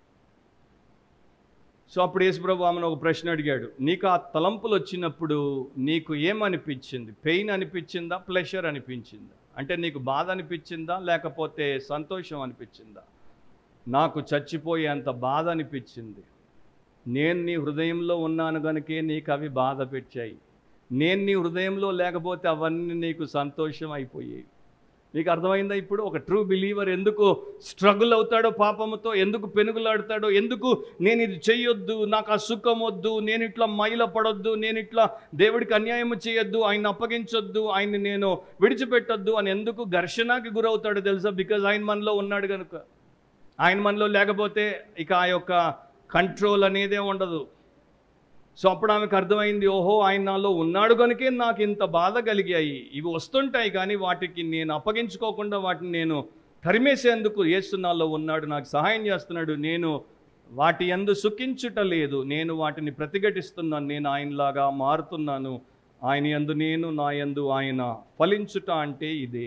సో అప్పుడు యేసుప్రభు ఆమెను ఒక ప్రశ్న అడిగాడు నీకు ఆ తలంపులు వచ్చినప్పుడు నీకు ఏమనిపించింది పెయిన్ అనిపించిందా ప్లెషర్ అనిపించిందా అంటే నీకు బాధ అనిపించిందా లేకపోతే సంతోషం అనిపించిందా నాకు చచ్చిపోయేంత బాధ అనిపించింది నేను నీ హృదయంలో ఉన్నాను కనుకే నీకు అవి బాధ పెట్టాయి నేను నీ హృదయంలో లేకపోతే అవన్నీ నీకు సంతోషం అయిపోయాయి మీకు అర్థమైందా ఇప్పుడు ఒక ట్రూ బిలీవర్ ఎందుకు స్ట్రగుల్ అవుతాడో పాపముతో ఎందుకు పెనుగులాడతాడో ఎందుకు నేను ఇది చెయ్యొద్దు నాకు ఆ సుఖం వద్దు నేను ఇట్లా మైల పడొద్దు నేను ఇట్లా దేవుడికి అన్యాయం చేయొద్దు ఆయన అప్పగించొద్దు ఆయన్ని నేను విడిచిపెట్టొద్దు అని ఎందుకు ఘర్షణకి గురవుతాడో తెలుసా బికాజ్ ఆయన మనలో ఉన్నాడు కనుక ఆయన మనలో లేకపోతే ఇక ఆ యొక్క కంట్రోల్ అనేదే ఉండదు సో అప్పుడు ఆమెకు అర్థమైంది ఓహో ఆయన నాలో ఉన్నాడు కనుకే నాకు ఇంత బాధ కలిగాయి ఇవి వస్తుంటాయి కానీ వాటికి నేను అప్పగించుకోకుండా వాటిని నేను తరిమేసేందుకు యేసు నాలో ఉన్నాడు నాకు సహాయం చేస్తున్నాడు నేను వాటి యందు సుఖించుట లేదు నేను వాటిని ప్రతిఘటిస్తున్నాను నేను ఆయనలాగా మారుతున్నాను ఆయన యందు నేను నా యందు ఆయన ఫలించుట అంటే ఇదే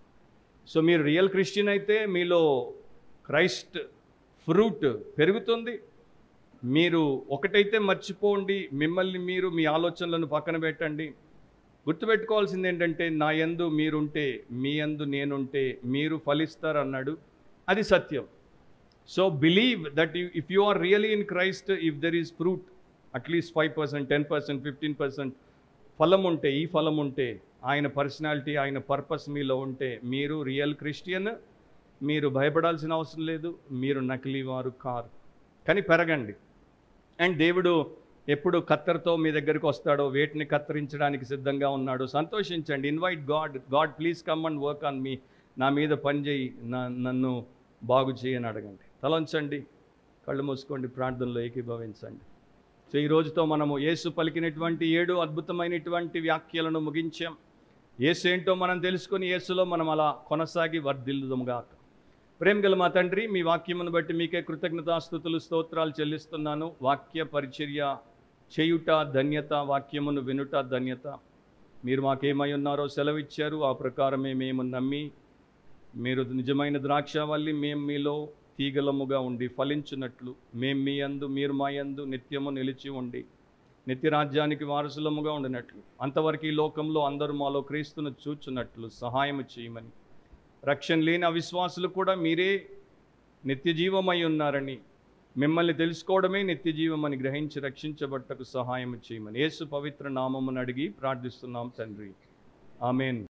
సో మీరు రియల్ క్రిస్టియన్ అయితే మీలో క్రైస్ట్ ఫ్రూట్ పెరుగుతుంది మీరు ఒకటైతే మర్చిపోండి మిమ్మల్ని మీరు మీ ఆలోచనలను పక్కన పెట్టండి గుర్తుపెట్టుకోవాల్సింది ఏంటంటే నా యందు మీరుంటే మీ యందు నేనుంటే మీరు ఫలిస్తారు అన్నాడు అది సత్యం so believe that if you are really in Christ if there is fruit at least five percent ten percent fifteen percent ఫలం ఉంటే ఈ ఫలం ఉంటే ఆయన పర్సనాలిటీ ఆయన పర్పస్ మీలో ఉంటే మీరు రియల్ క్రిస్టియన్ మీరు భయపడాల్సిన అవసరం లేదు మీరు నకిలీ వారు కారు కానీ పెరగండి అండ్ దేవుడు ఎప్పుడు కత్తెరతో మీ దగ్గరికి వస్తాడో వేటిని కత్తిరించడానికి సిద్ధంగా ఉన్నాడో సంతోషించండి invite God God please come and work on me నా మీద పని చేయి నా నన్ను బాగు చేయని అడగండి తలంచండి కళ్ళు మూసుకోండి ప్రార్థనలో ఏకీభవించండి సో ఈ రోజుతో మనము యేసు పలికినటువంటి ఏడు అద్భుతమైనటువంటి వ్యాఖ్యలను ముగించాం యేసు ఏంటో మనం తెలుసుకొని యేసులో మనం అలా కొనసాగి వర్ధిల్లుదముగాక ప్రేమ గల మా తండ్రి మీ వాక్యమును బట్టి మీకే కృతజ్ఞతాస్థుతులు స్తోత్రాలు చెల్లిస్తున్నాను వాక్య పరిచర్య చేయుట ధన్యత వాక్యమును వినుట ధన్యత మీరు మాకేమై ఉన్నారో సెలవిచ్చారు ఆ ప్రకారమే మేము నమ్మి మీరు నిజమైన ద్రాక్షవల్లి మేము మీలో తీగలముగా ఉండి ఫలించున్నట్లు మేము మీ అందు మీరు మా యందు నిత్యము నిలిచి ఉండి నిత్యరాజ్యానికి వారసులముగా ఉండినట్లు అంతవరకు ఈ లోకంలో అందరూ మాలో క్రీస్తును చూచున్నట్లు సహాయము చేయమని రక్షణ లేని అవిశ్వాసులు కూడా మీరే నిత్య జీవమై ఉన్నారని మిమ్మల్ని తెలుసుకోవడమే నిత్య జీవమని గ్రహించి రక్షించబట్టకు సహాయం చేయమని యేసు పవిత్ర నామమును అడిగి ప్రార్థిస్తున్నాం తండ్రి ఆమెన్